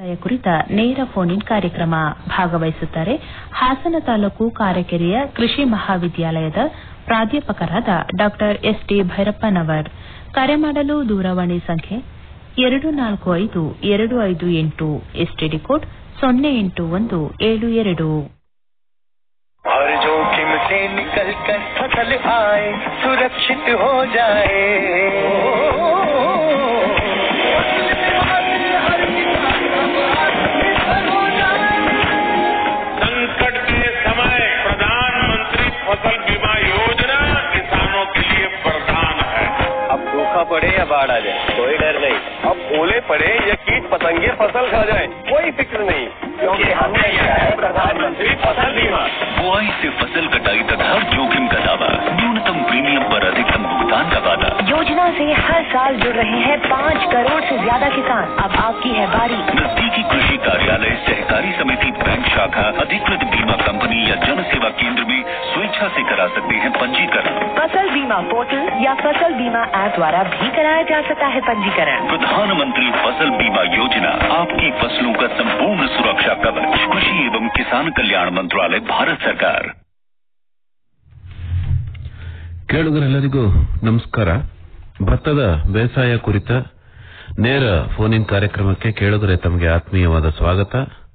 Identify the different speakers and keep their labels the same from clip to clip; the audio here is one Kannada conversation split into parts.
Speaker 1: ವಿಷಯ ಕುರಿತ ನೇರ ಫೋನ್ ಇನ್ ಕಾರ್ಯಕ್ರಮ ಭಾಗವಹಿಸುತ್ತಾರೆ ಹಾಸನ ತಾಲೂಕು ಕಾರಕೆರೆಯ ಕೃಷಿ ಮಹಾವಿದ್ಯಾಲಯದ ಪ್ರಾಧ್ಯಾಪಕರಾದ ಡಾ ಎಸ್ ಟಿ ಭೈರಪ್ಪನವರ್ ಕರೆ ಮಾಡಲು ದೂರವಾಣಿ ಸಂಖ್ಯೆ ಎರಡು ನಾಲ್ಕು ಐದು ಎರಡು ಐದು ಎಂಟು ಎಸ್ಟಿಡಿ ಕೋಡ್ ಸೊನ್ನೆ ಎಂಟು ಒಂದು ಏಳು ಎರಡು
Speaker 2: और जोखिम से निकल कर फसल आए सुरक्षित हो जाए हर किसान अब आत्मनिर्भर हो जाए
Speaker 3: संकट के समय प्रधानमंत्री फसल बीमा योजना किसानों के लिए वरदान है
Speaker 2: अब सूखा पड़े या बाढ़ आ जाए कोई डर नहीं अब ओले पड़े या कीट पतंगे फसल खा जाए कोई फिक्र नहीं क्योंकि हमने लिया है प्रधानमंत्री फसल बीमा
Speaker 4: बुआई से फसल कटाई तक हर जोखिम का दावा न्यूनतम प्रीमियम पर अधिकतम भुगतान का वादा
Speaker 5: योजना से हर साल जुड़ रहे हैं पाँच करोड़ से ज्यादा किसान अब आपकी है बारी
Speaker 4: नजदीकी कृषि कार्यालय सहकारी समिति बैंक शाखा अधिकृत बीमा कंपनी या जन सेवा केंद्र में स्वेच्छा से करा सकते हैं पंजीकरण
Speaker 5: फसल बीमा पोर्टल या फसल बीमा ऐप द्वारा भी कराया जा सकता है पंजीकरण
Speaker 4: प्रधानमंत्री फसल बीमा योजना आपकी फसलों का संपूर्ण सुरक्षा कवच कृषि एवं किसान कल्याण मंत्रालय भारत सरकार
Speaker 6: ಕೇಳುಗರೆಲ್ಲರಿಗೂ ನಮಸ್ಕಾರ ಭತ್ತದ ಬೇಸಾಯ ಕುರಿತ ನೇರ ಫೋನ್ ಇನ್ ಕಾರ್ಯಕ್ರಮಕ್ಕೆ ಕೇಳುಗರೆ ತಮಗೆ ಆತ್ಮೀಯವಾದ ಸ್ವಾಗತ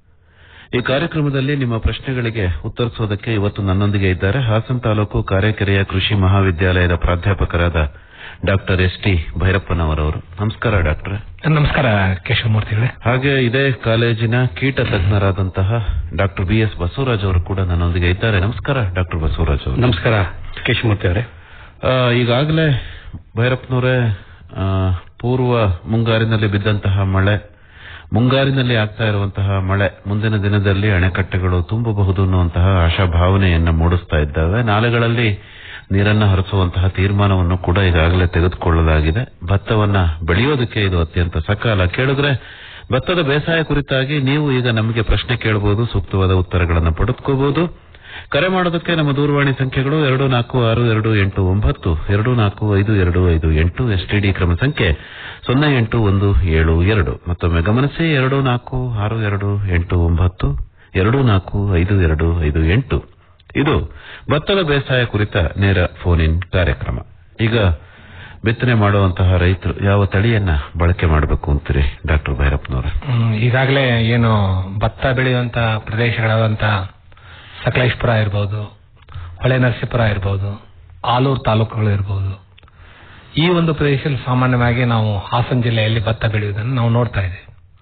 Speaker 6: ಈ ಕಾರ್ಯಕ್ರಮದಲ್ಲಿ ನಿಮ್ಮ ಪ್ರಶ್ನೆಗಳಿಗೆ ಉತ್ತರಿಸೋದಕ್ಕೆ ಇವತ್ತು ನನ್ನೊಂದಿಗೆ ಇದ್ದಾರೆ ಹಾಸನ ತಾಲೂಕು ಕಾರೆಕೆರೆಯ ಕೃಷಿ ಮಹಾವಿದ್ಯಾಲಯದ ಪ್ರಾಧ್ಯಾಪಕರಾದ ಡಾಕ್ಟರ್ ಎಸ್ ಟಿ ಭೈರಪ್ಪನವರವರು ನಮಸ್ಕಾರ ಡಾಕ್ಟರ್
Speaker 7: ನಮಸ್ಕಾರ ಕೇಶವಮೂರ್ತಿಗಳೇ
Speaker 6: ಹಾಗೆ ಇದೇ ಕಾಲೇಜಿನ ಕೀಟ ತಜ್ಞರಾದಂತಹ ಡಾಕ್ಟರ್ ಬಿ ಎಸ್ ಬಸವರಾಜ್ ಅವರು ಕೂಡ ನನ್ನೊಂದಿಗೆ ಇದ್ದಾರೆ ನಮಸ್ಕಾರ ಡಾಕ್ಟರ್ ಬಸವರಾಜ್ ಅವರು
Speaker 7: ನಮಸ್ಕಾರ ಕೇಶವಮೂರ್ತಿ ಅವರೇ
Speaker 6: ಆ, ಈಗಾಗಲೇ ಭೈರಪ್ಪನವರೇ ಆ, ಪೂರ್ವ ಮುಂಗಾರಿನಲ್ಲಿ ಬಿದ್ದಂತಹ ಮಳೆ ಮುಂಗಾರಿನಲ್ಲಿ ಆಗ್ತಾ ಇರುವಂತಹ ಮಳೆ ಮುಂದಿನ ದಿನದಲ್ಲಿ ಅಣೆಕಟ್ಟೆಗಳು ತುಂಬಬಹುದು ಅನ್ನುವಂತಹ ಆಶಾಭಾವನೆಯನ್ನ ಮೂಡಿಸ್ತಾ ಇದ್ದಾವೆ ನಾಲೆಗಳಲ್ಲಿ ನೀರನ್ನ ಹರಿಸುವಂತಹ ತೀರ್ಮಾನವನ್ನು ಕೂಡ ಈಗಾಗಲೇ ತೆಗೆದುಕೊಳ್ಳಲಾಗಿದೆ ಭತ್ತವನ್ನ ಬೆಳೆಯೋದಕ್ಕೆ ಇದು ಅತ್ಯಂತ ಸಕಾಲ ಕೇಳಿದ್ರೆ ಭತ್ತದ ಬೇಸಾಯ ಕುರಿತಾಗಿ ನೀವು ಈಗ ನಮಗೆ ಪ್ರಶ್ನೆ ಕೇಳಬಹುದು ಸೂಕ್ತವಾದ ಉತ್ತರಗಳನ್ನು ಪಡೆದುಕೋಬಹುದು ಕರೆ ಮಾಡೋದಕ್ಕೆ ನಮ್ಮ ದೂರವಾಣಿ ಸಂಖ್ಯೆಗಳು ಎರಡು ನಾಲ್ಕು ಆರು ಎರಡು ಎಂಟು ಒಂಬತ್ತು ಎರಡು ನಾಲ್ಕು ಐದು ಎರಡು ಐದು ಎಂಟು ಎಸ್ಟಿಡಿ ಕ್ರಮ ಸಂಖ್ಯೆ ಸೊನ್ನೆ ಎಂಟು ಒಂದು ಏಳು ಎರಡು ಮತ್ತೊಮ್ಮೆ ಗಮನಿಸಿ ಎರಡು ನಾಲ್ಕು ಆರು ಎರಡು ಎಂಟು ಒಂಬತ್ತು ಎರಡು ನಾಲ್ಕು ಐದು ಎರಡು ಐದು ಎಂಟು ಇದು ಭತ್ತದ ಬೇಸಾಯ ಕುರಿತ ನೇರ ಫೋನ್ ಇನ್ ಕಾರ್ಯಕ್ರಮ ಈಗ ಬಿತ್ತನೆ ಮಾಡುವಂತಹ ರೈತರು ಯಾವ ತಳಿಯನ್ನ ಬಳಕೆ ಮಾಡಬೇಕು ಅಂತೀರಿ ಡಾಕ್ಟರ್ ಭೈರಪ್ಪನವರ
Speaker 7: ಹ್ಮ್, ಈಗಾಗಲೇ ಏನು ಭತ್ತ ಬೆಳೆಯುವಂತ ಪ್ರದೇಶಗಳಾದಂತ ಸಕಲೇಶ್ಪುರ ಇರಬಹುದು ಹೊಳೆ ನರಸೀಪುರ ಇರಬಹುದು ಆಲೂರು ತಾಲೂಕುಗಳು ಇರಬಹುದು ಈ ಒಂದು ಪ್ರದೇಶದಲ್ಲಿ ಸಾಮಾನ್ಯವಾಗಿ ನಾವು ಹಾಸನ ಜಿಲ್ಲೆಯಲ್ಲಿ ಭತ್ತ ಬೆಳೆಯುವುದನ್ನು ನಾವು ನೋಡ್ತಾ ಇದ್ದೇವೆ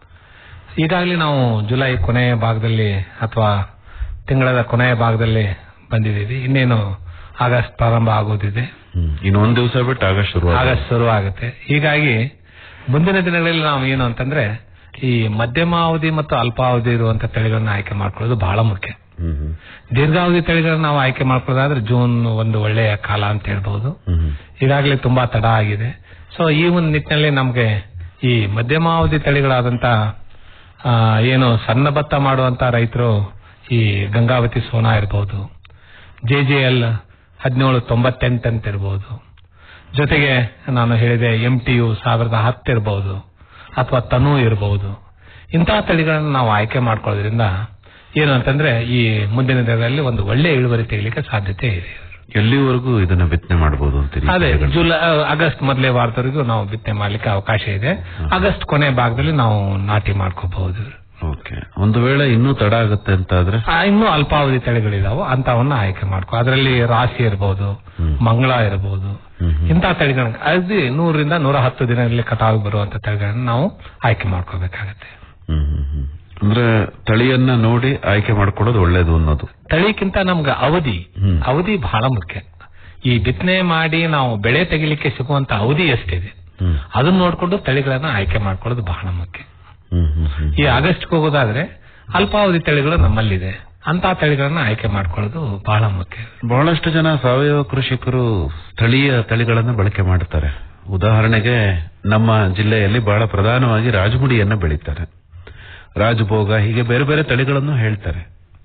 Speaker 7: ಈಗಾಗಲೇ ನಾವು ಜುಲೈ ಕೊನೆಯ ಭಾಗದಲ್ಲಿ ಅಥವಾ ತಿಂಗಳದ ಕೊನೆಯ ಭಾಗದಲ್ಲಿ ಬಂದಿದ್ದೀವಿ ಇನ್ನೇನು ಆಗಸ್ಟ್ ಪ್ರಾರಂಭ ಆಗೋದಿದೆ
Speaker 6: ಇನ್ನು ಒಂದ್ ದಿವಸ ಬಿಟ್ಟು ಆಗ ಶುರು
Speaker 7: ಆಗಸ್ಟ್ ಶುರು ಆಗುತ್ತೆ ಹೀಗಾಗಿ ಮುಂದಿನ ದಿನಗಳಲ್ಲಿ ನಾವು ಏನು ಅಂತಂದ್ರೆ ಈ ಮಧ್ಯಮಾವಧಿ ಮತ್ತು ಅಲ್ಪಾವಧಿ ಇರುವಂತ ತಳಿಗಳನ್ನ ಆಯ್ಕೆ ಮಾಡ್ಕೊಳ್ಳೋದು ಬಹಳ ಮುಖ್ಯ ದೀರ್ಘಾವಧಿ ತಳಿಗಳನ್ನ ನಾವು ಆಯ್ಕೆ ಮಾಡ್ಕೊಳ್ಳೋದಾದ್ರೆ ಜೂನ್ ಒಂದು ಒಳ್ಳೆಯ ಕಾಲ ಅಂತ ಹೇಳ್ಬಹುದು ಈಗಾಗಲೇ ತುಂಬಾ ತಡ ಆಗಿದೆ ಸೊ ಈ ಒಂದು ನಿಟ್ಟಿನಲ್ಲಿ ನಮಗೆ ಈ ಮಧ್ಯಮಾವಧಿ ತಳಿಗಳಾದಂತ ಆ, ಏನು ಸಣ್ಣ ಭತ್ತ ಮಾಡುವಂತ ರೈತರು ಈ ಗಂಗಾವತಿ ಸೋನಾ ಇರಬಹುದು ಜೆ ಜೆ ಎಲ್ ಹದಿನೇಳು ತೊಂಬತ್ತೆಂಟು ಅಂತ ಇರಬಹುದು ಜೊತೆಗೆ ನಾನು ಹೇಳಿದೆ ಎಂ ಟಿ ಯು ಸಾವಿರದ ಹತ್ತು ಇರಬಹುದು ಅಥವಾ ತನು ಇರಬಹುದು ಇಂತಹ ತಳಿಗಳನ್ನು ನಾವು ಆಯ್ಕೆ ಮಾಡ್ಕೊಳ್ಳೋದ್ರಿಂದ ಏನು ಅಂತಂದ್ರೆ ಈ ಮುಂದಿನ ದಿನದಲ್ಲಿ ಒಂದು ಒಳ್ಳೆ ಇಳುವರಿ ತೆಗಿಲಿಕ್ಕೆ ಸಾಧ್ಯತೆ ಇದೆ
Speaker 6: ಎಲ್ಲಿವರೆಗೂ ಇದನ್ನ ಬಿತ್ತನೆ ಮಾಡಬಹುದು ಅಂತೀರಿ
Speaker 7: ಅದೇ ಜುಲೈ ಆಗಸ್ಟ್ ಮೊದಲೇ ವಾರದವರೆಗೂ ನಾವು ಬಿತ್ತನೆ ಮಾಡ್ಲಿಕ್ಕೆ ಅವಕಾಶ ಇದೆ ಆಗಸ್ಟ್ ಕೊನೆ ಭಾಗದಲ್ಲಿ ನಾವು ನಾಟಿ ಮಾಡ್ಕೋಬಹುದು
Speaker 6: ಓಕೆ ಒಂದು ವೇಳೆ ಇನ್ನೂ ತಡ ಆಗುತ್ತೆ ಅಂತಾದ್ರೆ
Speaker 7: ಆ, ಇನ್ನೂ ಅಲ್ಪಾವಧಿ ತಳಿಗಳಿದಾವೆ ಅಂತವನ್ನ ಆಯ್ಕೆ ಮಾಡ್ಕೊ ಅದರಲ್ಲಿ ರಾಶಿ ಇರಬಹುದು ಮಂಗಳ ಇರಬಹುದು ಇಂತಹ ತಳಿಗಳನ್ನ ಅದು ನೂರರಿಂದ ನೂರ ಹತ್ತು ದಿನದಲ್ಲಿ ಕಟಾವು ಬರುವಂತ ತಳಿಗಳನ್ನ ನಾವು ಆಯ್ಕೆ ಮಾಡ್ಕೋಬೇಕಾಗತ್ತೆ
Speaker 6: ಹ್ಮ್, ಹ್ಮ್, ಹ್ಮ್. ಅಂದ್ರೆ ತಳಿಯನ್ನ ನೋಡಿ ಆಯ್ಕೆ ಮಾಡ್ಕೊಳ್ಳೋದು ಒಳ್ಳೇದು ಅನ್ನೋದು
Speaker 7: ತಳಿಕ್ಕಿಂತ ನಮ್ಗೆ ಅವಧಿ
Speaker 6: ಹ್ಮ್.
Speaker 7: ಅವಧಿ ಬಹಳ ಮುಖ್ಯ ಈ ಬಿತ್ತನೆ ಮಾಡಿ ನಾವು ಬೆಳೆ ತೆಗಿಲಿಕ್ಕೆ ಸಿಗುವಂತ ಅವಧಿ ಎಷ್ಟಿದೆ
Speaker 6: ಹ್ಮ್.
Speaker 7: ಅದನ್ನ ನೋಡ್ಕೊಂಡು ತಳಿಗಳನ್ನ ಆಯ್ಕೆ ಮಾಡ್ಕೊಳ್ಳೋದು ಬಹಳ ಮುಖ್ಯ
Speaker 6: ಹ್ಮ್, ಹ್ಮ್, ಹ್ಮ್.
Speaker 7: ಈ ಆಗಸ್ಟ್ ಹೋಗೋದಾದ್ರೆ ಅಲ್ಪಾವಧಿ ತಳಿಗಳು ನಮ್ಮಲ್ಲಿದೆ ಅಂತ ತಳಿಗಳನ್ನ ಆಯ್ಕೆ ಮಾಡ್ಕೊಳ್ಳೋದು ಬಹಳ ಮುಖ್ಯ
Speaker 6: ಬಹಳಷ್ಟು ಜನ ಸಾವಯವ ಕೃಷಿಕರು ಸ್ಥಳೀಯ ತಳಿಗಳನ್ನ ಬಳಕೆ ಮಾಡ್ತಾರೆ ಉದಾಹರಣೆಗೆ ನಮ್ಮ ಜಿಲ್ಲೆಯಲ್ಲಿ ಬಹಳ ಪ್ರಧಾನವಾಗಿ ರಾಜಮುಡಿಯನ್ನ ಬೆಳೀತಾರೆ ರಾಜಭೋಗ ಹೀಗೆ ಬೇರೆ ಬೇರೆ ತಳಿಗಳನ್ನು ಹೇಳ್ತಾರೆ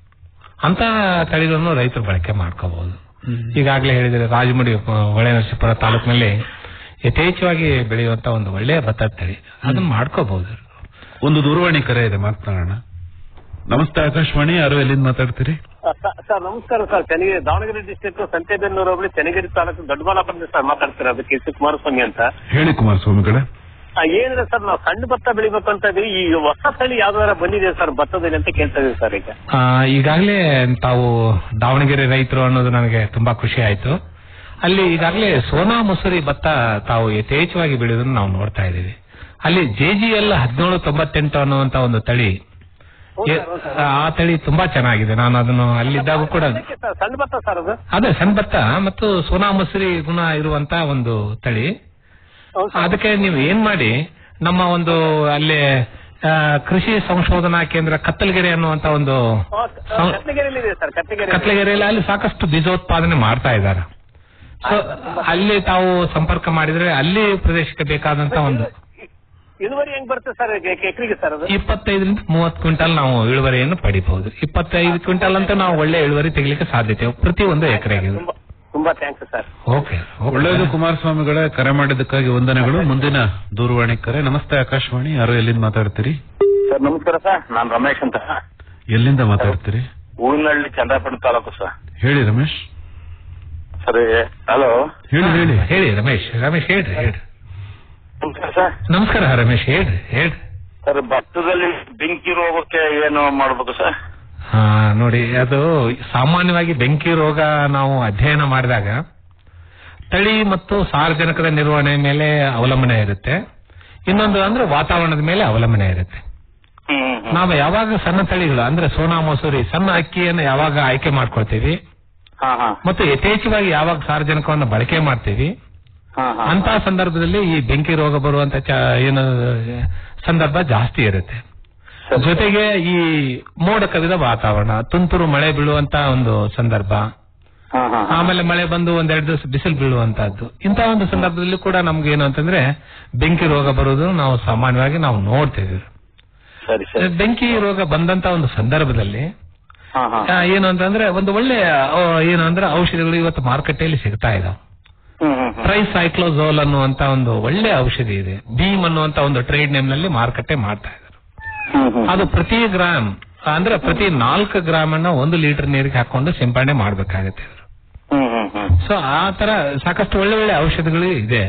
Speaker 7: ಅಂತ ತಳಿಗಳನ್ನು ರೈತರು ಬಳಕೆ ಮಾಡ್ಕೋಬಹುದು ಈಗಾಗಲೇ ಹೇಳಿದರೆ ರಾಜಮುಡಿ ಆ, ಹೊಳೆ ನರಸೀಪುರ ತಾಲೂಕಿನಲ್ಲಿ ಯಥೇಚ್ಛವಾಗಿ ಬೆಳೆಯುವಂತ ಒಂದು ಒಳ್ಳೆಯ ಭತ್ತದ ತಳಿ ಅದನ್ನ ಮಾಡ್ಕೋಬಹುದು
Speaker 6: ಒಂದು ದೂರವಾಣಿ ಕರೆ ಇದೆ ಮಾತನಾಡೋಣ ನಮಸ್ತೆ ಆಕಾಶವಾಣಿ ಯಾರು ಎಲ್ಲಿಂದ ಮಾತಾಡ್ತೀರಿ
Speaker 2: ಸರ್ ನಮಸ್ಕಾರ ಸರ್ ಚೆನ್ನಗಿರಿ ದಾವಣಗೆರೆ ಡಿಸ್ಟಿಕ್ ಸಂತೆಬೆನ್ನೂರು ಹೋಬಳಿ ಚೆನ್ನಗಿರಿ ತಾಲೂಕು ದೊಡ್ಡಬಳ್ಳಾಪುರದಿಂದ ಸರ್ ಮಾತಾಡ್ತಾರೆ ಅದಕ್ಕೆ ಎಸ್ ಕುಮಾರಸ್ವಾಮಿ ಅಂತ
Speaker 6: ಹೇಳಿ ಕುಮಾರಸ್ವಾಮಿಗಳೇ
Speaker 2: ಆ, ಏನಿದೆ ಸರ್ ನಾವು ಸಣ್ಣ ಭತ್ತ ಬೆಳಿಬೇಕು ಅಂತ ಇದೀವಿ ಈ ಹೊಸ ತಳಿ ಯಾವ್ದಾರ ಬಂದಿದೆ ಸರ್ ಭತ್ತದಲ್ಲಿ ಅಂತ ಕೇಳ್ತಾ ಇದೀವಿ ಸರ್ ಈಗ
Speaker 7: ಆ, ಈಗಾಗಲೇ ತಾವು ದಾವಣಗೆರೆ ರೈತರು ಅನ್ನೋದು ನನಗೆ ತುಂಬಾ ಖುಷಿ ಆಯ್ತು ಅಲ್ಲಿ ಈಗಾಗಲೇ ಸೋನಾ ಮಸೂರಿ ಭತ್ತ ತಾವು ಯಥೇಚ್ಛವಾಗಿ ಬೆಳೆಯೋದನ್ನು ನಾವು ನೋಡ್ತಾ ಇದ್ದೀವಿ ಅಲ್ಲಿ ಜೆಜಿಎಲ್ ಹದಿನೇಳು ತೊಂಬತ್ತೆಂಟು ಅನ್ನುವಂತ ಒಂದು ತಳಿ
Speaker 2: ಹೌದು
Speaker 7: ಎ-
Speaker 2: ಸರ್, ಹೌದು ಸರ್.
Speaker 7: ಆ ತಳಿ ತುಂಬಾ ಚೆನ್ನಾಗಿದೆ ನಾನು ಅದನ್ನು ಅಲ್ಲಿದ್ದಾಗ ಕೂಡ
Speaker 2: ಅದಕ್ಕೆ ಸರ್, ಸಣ್ಣ ಭತ್ತ ಸರ್ ಅದು
Speaker 7: ಅದೇ ಸಣ್ಣ ಭತ್ತ ಮತ್ತು ಸೋನಾ ಮಸೂರಿ ಗುಣ ಇರುವಂತ ಒಂದು ತಳಿ
Speaker 2: ಹೌದು ಸರ್.
Speaker 7: ಅದಕ್ಕೆ ನೀವು ಏನ್ ಮಾಡಿ ನಮ್ಮ ಒಂದು ಅಲ್ಲಿ ಆ, ಕೃಷಿ ಸಂಶೋಧನಾ ಕೇಂದ್ರ ಕತ್ತಲಗೆರೆ ಅನ್ನುವಂತ ಒಂದು
Speaker 2: ಆ,
Speaker 7: ಸಂ-
Speaker 2: ಕತ್ಲಗೆರೆಯಲ್ಲಿ ಇದೆ ಸರ್ ಕತ್ಲಗೆರೆ
Speaker 7: ಕತ್ಲಗೆರೆಯಲ್ಲಿ ಅಲ್ಲಿ ಸಾಕಷ್ಟು ಬೀಜೋತ್ಪಾದನೆ ಮಾಡ್ತಾ ಇದ್ದಾರೆ ಸೊ ಅಲ್ಲಿ ತಾವು ಸಂಪರ್ಕ ಮಾಡಿದ್ರೆ ಅಲ್ಲಿ ಪ್ರದೇಶಕ್ಕೆ ಬೇಕಾದಂತ ಒಂದು
Speaker 2: ಇಳುವರಿ ಹೆಂಗ್ ಬರುತ್ತೆ ಸರ್ ಎಕರೆಗೆ ಸರ್ ಅದು
Speaker 7: ಇಪ್ಪತ್ತೈದರಿಂದ ಮೂವತ್ತು ಕ್ವಿಂಟಲ್ ನಾವು ಇಳುವರಿಯನ್ನು ಪಡಿಬಹುದು ಇಪ್ಪತ್ತೈದು ಕ್ವಿಂಟಲ್ ಅಂತ ನಾವು ಒಳ್ಳೆ ಇಳುವರಿ ತೆಗಿಲಿಕ್ಕೆ ಸಾಧ್ಯತೆ ಪ್ರತಿ ಒಂದು ಎಕರೆಗೆ
Speaker 2: ತುಂಬಾ ತುಂಬಾ ಥ್ಯಾಂಕ್ಸ್ ಸರ್
Speaker 7: ಓಕೆ
Speaker 6: ಒಳ್ಳೆಯದು ಕುಮಾರಸ್ವಾಮಿಗಳೇ ಕರೆ ಮಾಡಿದ್ದಕ್ಕಾಗಿ ವಂದನೆಗಳು ಮುಂದಿನ ದೂರವಾಣಿ ಕರೆ ನಮಸ್ತೆ ಆಕಾಶವಾಣಿ ಯಾರು ಎಲ್ಲಿಂದ ಮಾತಾಡ್ತೀರಿ
Speaker 8: ಸರ್ ನಮಸ್ಕಾರ ಸರ್ ನಾನು ರಮೇಶ್ ಅಂತ
Speaker 6: ಎಲ್ಲಿಂದ ಮಾತಾಡ್ತೀರಿ
Speaker 8: ಹೂವಿನಹಳ್ಳಿ ಚಂದ್ರಪಟ್ಟಣ ತಾಲೂಕು ಸರ್
Speaker 6: ಹೇಳಿ ರಮೇಶ್
Speaker 8: ಸರಿ ಹಲೋ
Speaker 6: ಹೇಳಿ ಹೇಳಿ
Speaker 7: ಹೇಳಿ ರಮೇಶ್ ರಮೇಶ್ ಹೇಳ್ರಿ ಹೇಳ್ರಿ
Speaker 8: ನಮಸ್ಕಾರ ಸರ್
Speaker 7: ನಮಸ್ಕಾರ ರಮೇಶ್ ಹೇಳ್ರಿ ಹೇಳ್ರಿ
Speaker 8: ಸರ್ ಭತ್ತದಲ್ಲಿ ಬೆಂಕಿ ರೋಗಕ್ಕೆ ಏನು ಮಾಡ್ಬೇಕು ಸರ್
Speaker 7: ಹಾ ನೋಡಿ ಅದು ಸಾಮಾನ್ಯವಾಗಿ ಬೆಂಕಿ ರೋಗ ನಾವು ಅಧ್ಯಯನ ಮಾಡಿದಾಗ ತಳಿ ಮತ್ತು ಸಾರ್ವಜನಿಕದ ನಿರ್ವಹಣೆ ಮೇಲೆ ಅವಲಂಬನೆ ಇರುತ್ತೆ ಇನ್ನೊಂದು ಅಂದ್ರೆ ವಾತಾವರಣದ ಮೇಲೆ ಅವಲಂಬನೆ ಇರುತ್ತೆ
Speaker 8: ಹ್ಮ್ ಹ್ಮ್, ಹ್ಮ್.
Speaker 7: ನಾವು ಯಾವಾಗ ಸಣ್ಣ ತಳಿಗಳು ಅಂದ್ರೆ ಸೋನಾ ಮಸೂರಿ ಸಣ್ಣ ಅಕ್ಕಿಯನ್ನು ಯಾವಾಗ ಆಯ್ಕೆ ಮಾಡ್ಕೊಳ್ತೀವಿ
Speaker 8: ಹಾ ಹಾ
Speaker 7: ಮತ್ತು ಯಥೇಚ್ಛವಾಗಿ ಯಾವಾಗ ಸಾರ್ವಜನಿಕವನ್ನು ಬಳಕೆ ಮಾಡ್ತೀವಿ
Speaker 8: ಹಾ ಹಾ
Speaker 7: ಅಂತ ಸಂದರ್ಭದಲ್ಲಿ ಈ ಬೆಂಕಿ ರೋಗ ಬರುವಂತ ಚ- ಏನು ಸಂದರ್ಭ ಜಾಸ್ತಿ ಇರುತ್ತೆ
Speaker 8: ಸರಿ.
Speaker 7: ಜೊತೆಗೆ ಈ ಮೋಡ ಕವಿದ ವಾತಾವರಣ ತುಂತುರು ಮಳೆ ಬೀಳುವಂತ ಒಂದು ಸಂದರ್ಭ
Speaker 8: ಹಾ ಹಾ ಹಾ.
Speaker 7: ಆಮೇಲೆ ಮಳೆ ಬಂದು ಒಂದೆರಡು ದಿವಸ ಬಿಸಿಲು ಬೀಳುವಂತಹದ್ದು ಇಂತಹ ಒಂದು ಸಂದರ್ಭದಲ್ಲಿ ಕೂಡ ನಮ್ಗೆ ಏನು ಅಂತಂದ್ರೆ ಬೆಂಕಿ ರೋಗ ಬರುವುದು ನಾವು ಸಾಮಾನ್ಯವಾಗಿ ನಾವು ನೋಡ್ತೇವೆ
Speaker 8: ಸರಿ ಸರಿ
Speaker 7: ಬೆಂಕಿ ರೋಗ ಬಂದಂತ ಒಂದು ಸಂದರ್ಭದಲ್ಲಿ
Speaker 8: ಹಾ ಹಾ
Speaker 7: ಆ, ಏನು ಅಂತಂದ್ರೆ ಒಂದು ಒಳ್ಳೆ ಆ, ಏನು ಅಂದ್ರೆ ಔಷಧಿಗಳು ಇವತ್ತು ಮಾರುಕಟ್ಟೆಯಲ್ಲಿ ಸಿಗ್ತಾ ಇದಾವೆ
Speaker 8: ಹ್ಮ್ ಹ್ಮ್ ಹ್ಮ್.
Speaker 7: ಟ್ರೈಸೈಕ್ಲೋಝೋಲ್ ಅನ್ನುವಂತ ಒಂದು ಒಳ್ಳೆ ಔಷಧಿ ಇದೆ ಭೀಮ್ ಅನ್ನುವಂತ ಒಂದು ಟ್ರೇಡ್ ನೇಮ್ ನಲ್ಲಿ ಮಾರುಕಟ್ಟೆ ಮಾಡ್ತಾ ಇದ್ದಾರೆ
Speaker 8: ಹ್ಮ್ ಹ್ಮ್.
Speaker 7: ಅದು ಪ್ರತಿ ಗ್ರಾಮ್ ಅಂದ್ರೆ ಪ್ರತಿ ನಾಲ್ಕು ಗ್ರಾಮ್ ಅನ್ನ ಒಂದು ಲೀಟರ್ ನೀರಿಗೆ ಹಾಕೊಂಡು ಸಿಂಪಡಣೆ ಮಾಡಬೇಕಾಗುತ್ತೆ
Speaker 8: ಹ್ಮ್ ಹ್ಮ್ ಹ್ಮ್.
Speaker 7: ಸೊ ಆ ತರ ಸಾಕಷ್ಟು ಒಳ್ಳೆ ಒಳ್ಳೆ ಔಷಧಿಗಳು ಇದೆ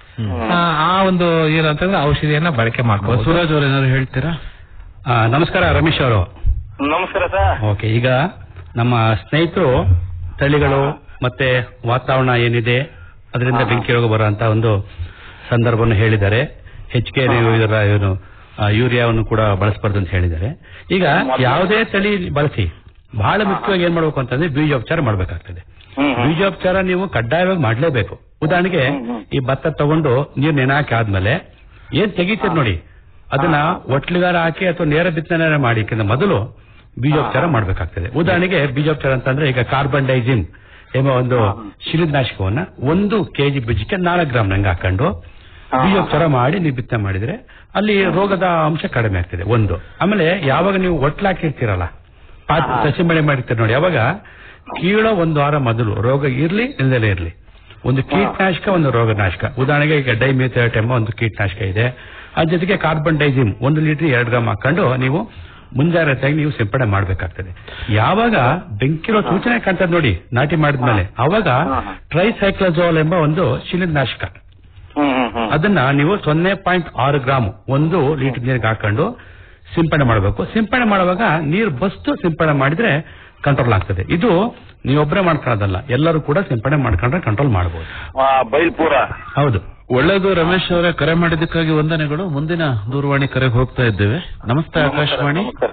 Speaker 7: ಆ, ಆ ಒಂದು ಏನಂತಂದ್ರೆ ಔಷಧಿಯನ್ನ ಬಳಕೆ ಮಾಡ್ಕೋಬಹುದು
Speaker 6: ಬಸವರಾಜ್ ಅವ್ರು ಏನಾದ್ರು ಹೇಳ್ತೀರಾ
Speaker 9: ಆ, ನಮಸ್ಕಾರ ರಮೇಶ್ ಅವರು
Speaker 8: ನಮಸ್ಕಾರ ಸರ್
Speaker 9: ಓಕೆ ಈಗ ನಮ್ಮ ಸ್ನೇಹಿತರು ತಳಿಗಳು ಮತ್ತೆ ವಾತಾವರಣ ಏನಿದೆ ಅದರಿಂದ ಬೆಂಕಿ ರೋಗ ಬರುವಂತ ಒಂದು ಸಂದರ್ಭವನ್ನು ಹೇಳಿದ್ದಾರೆ ಹೆಚ್ಚಿಗೆ ನೀವು ಇದರ ಏನು ಆ, ಯೂರಿಯಾವನ್ನು ಕೂಡ ಬಳಸಬಾರ್ದು ಅಂತ ಹೇಳಿದ್ದಾರೆ ಈಗ ಯಾವುದೇ ತಳಿ ಬಳಸಿ ಬಹಳ ಮುಖ್ಯವಾಗಿ ಏನ್ ಮಾಡ್ಬೇಕು ಅಂತಂದ್ರೆ ಬೀಜೋಪಚಾರ ಮಾಡ್ಬೇಕಾಗ್ತದೆ
Speaker 8: ಹ್ಮ್ ಹ್ಮ್.
Speaker 9: ಬೀಜೋಪಚಾರ ನೀವು ಕಡ್ಡಾಯವಾಗಿ ಮಾಡ್ಲೇಬೇಕು ಉದಾಹರಣೆಗೆ ಈ ಭತ್ತ ತಗೊಂಡು ನೀರ್ ನೆನಾಕಿ ಆದ್ಮೇಲೆ ಏನ್ ತೆಗಿತೀರಿ ನೋಡಿ ಅದನ್ನ ಒಟ್ಲಿಗಾರ ಹಾಕಿ ಅಥವಾ ನೇರ ಬಿತ್ತನೆ ಮಾಡಿ ಯಾಕಂದ್ರೆ ಮೊದಲು ಬೀಜೋಪಚಾರ ಮಾಡ್ಬೇಕಾಗ್ತದೆ ಉದಾಹರಣೆಗೆ ಬೀಜೋಪಚಾರ ಅಂತಂದ್ರೆ ಈಗ ಕಾರ್ಬನ್ ಡೈಜಿಮ್ ಎಂಬ ಒಂದು ಶಿಲೀಂಧ್ರನಾಶಕವನ್ನ ಒಂದು ಕೆಜಿ ಬೀಜಕ್ಕೆ ನಾಲ್ಕು ಗ್ರಾಮ್ ನಂಗೆ ಹಾಕೊಂಡು ಬೀಜೋಪಚಾರ ಮಾಡಿ ನೀವು ಬಿತ್ತನೆ ಮಾಡಿದ್ರೆ ಅಲ್ಲಿ ರೋಗದ ಅಂಶ ಕಡಿಮೆ ಆಗ್ತದೆ ಒಂದು ಆಮೇಲೆ ಯಾವಾಗ ನೀವು ಒಟ್ಲಾಕಿರ್ತೀರಲ್ಲ ಪಾತ್ ಸಸಿ ಮಳೆ ಮಾಡಿರ್ತೀರಿ ನೋಡಿ ಅವಾಗ ಕೀಳೋ ಒಂದು ವಾರ ಮೊದಲು ರೋಗ ಇರ್ಲಿ ಇಲ್ದಲೇ ಇರ್ಲಿ ಒಂದು ಕೀಟನಾಶಕ ಒಂದು ರೋಗನಾಶಕ ಉದಾಹರಣೆಗೆ ಈಗ ಡೈಮಿಥೇಟ್ ಎಂಬ ಒಂದು ಕೀಟನಾಶಕ ಇದೆ ಅದ್ರ ಜೊತೆಗೆ ಕಾರ್ಬನ್ ಡೈಸಿಮ್ ಒಂದು ಲೀಟರ್ ಎರಡು ಗ್ರಾಮ್ ಹಾಕೊಂಡು ನೀವು ಮುಂಜಾಗ್ರತೆಯಾಗಿ ನೀವು ಸಿಂಪಡಣೆ ಮಾಡಬೇಕಾಗ್ತದೆ ಯಾವಾಗ ಬೆಂಕಿರೋ ಸೂಚನೆ ಕಾಣ್ತದೆ ನೋಡಿ ನಾಟಿ ಮಾಡಿದ್ಮೇಲೆ ಅವಾಗ ಟ್ರೈಸೈಕ್ಲಜೋಲ್ ಎಂಬ ಒಂದು ಶಿಲೀಂಧ್ರನಾಶಕ
Speaker 8: ಹ್ಮ್ ಹ್ಮ್ ಹ್ಮ್.
Speaker 9: ಅದನ್ನ ನೀವು ಸೊನ್ನೆ ಪಾಯಿಂಟ್ ಆರು ಗ್ರಾಮ್ ಒಂದು ಲೀಟರ್ ನೀರಿಗೆ ಹಾಕೊಂಡು ಸಿಂಪಡಣೆ ಮಾಡಬೇಕು ಸಿಂಪಡಣೆ ಮಾಡುವಾಗ ನೀರು ಬಸ್ತು ಸಿಂಪಡಣೆ ಮಾಡಿದ್ರೆ ಕಂಟ್ರೋಲ್ ಆಗ್ತದೆ ಇದು ನೀವೊಬ್ಬರೇ ಮಾಡ್ಕೊಳ್ಳೋದಲ್ಲ ಎಲ್ಲರೂ ಕೂಡ ಸಿಂಪಡಣೆ ಮಾಡ್ಕೊಂಡ್ರೆ ಕಂಟ್ರೋಲ್ ಮಾಡಬಹುದು
Speaker 8: ಆ, ಬೈಲ್ಪುರ
Speaker 9: ಹೌದು
Speaker 6: ಒಳ್ಳೆಯದು ರಮೇಶ್ ಅವರೇ ಕರೆ ಮಾಡಿದ್ದಕ್ಕಾಗಿ ವಂದನೆಗಳು ಮುಂದಿನ ದೂರವಾಣಿ ಕರೆಗೆ ಹೋಗ್ತಾ ಇದ್ದೇವೆ ನಮಸ್ತೆ ಆಕಾಶವಾಣಿ
Speaker 8: ನಮಸ್ಕಾರ.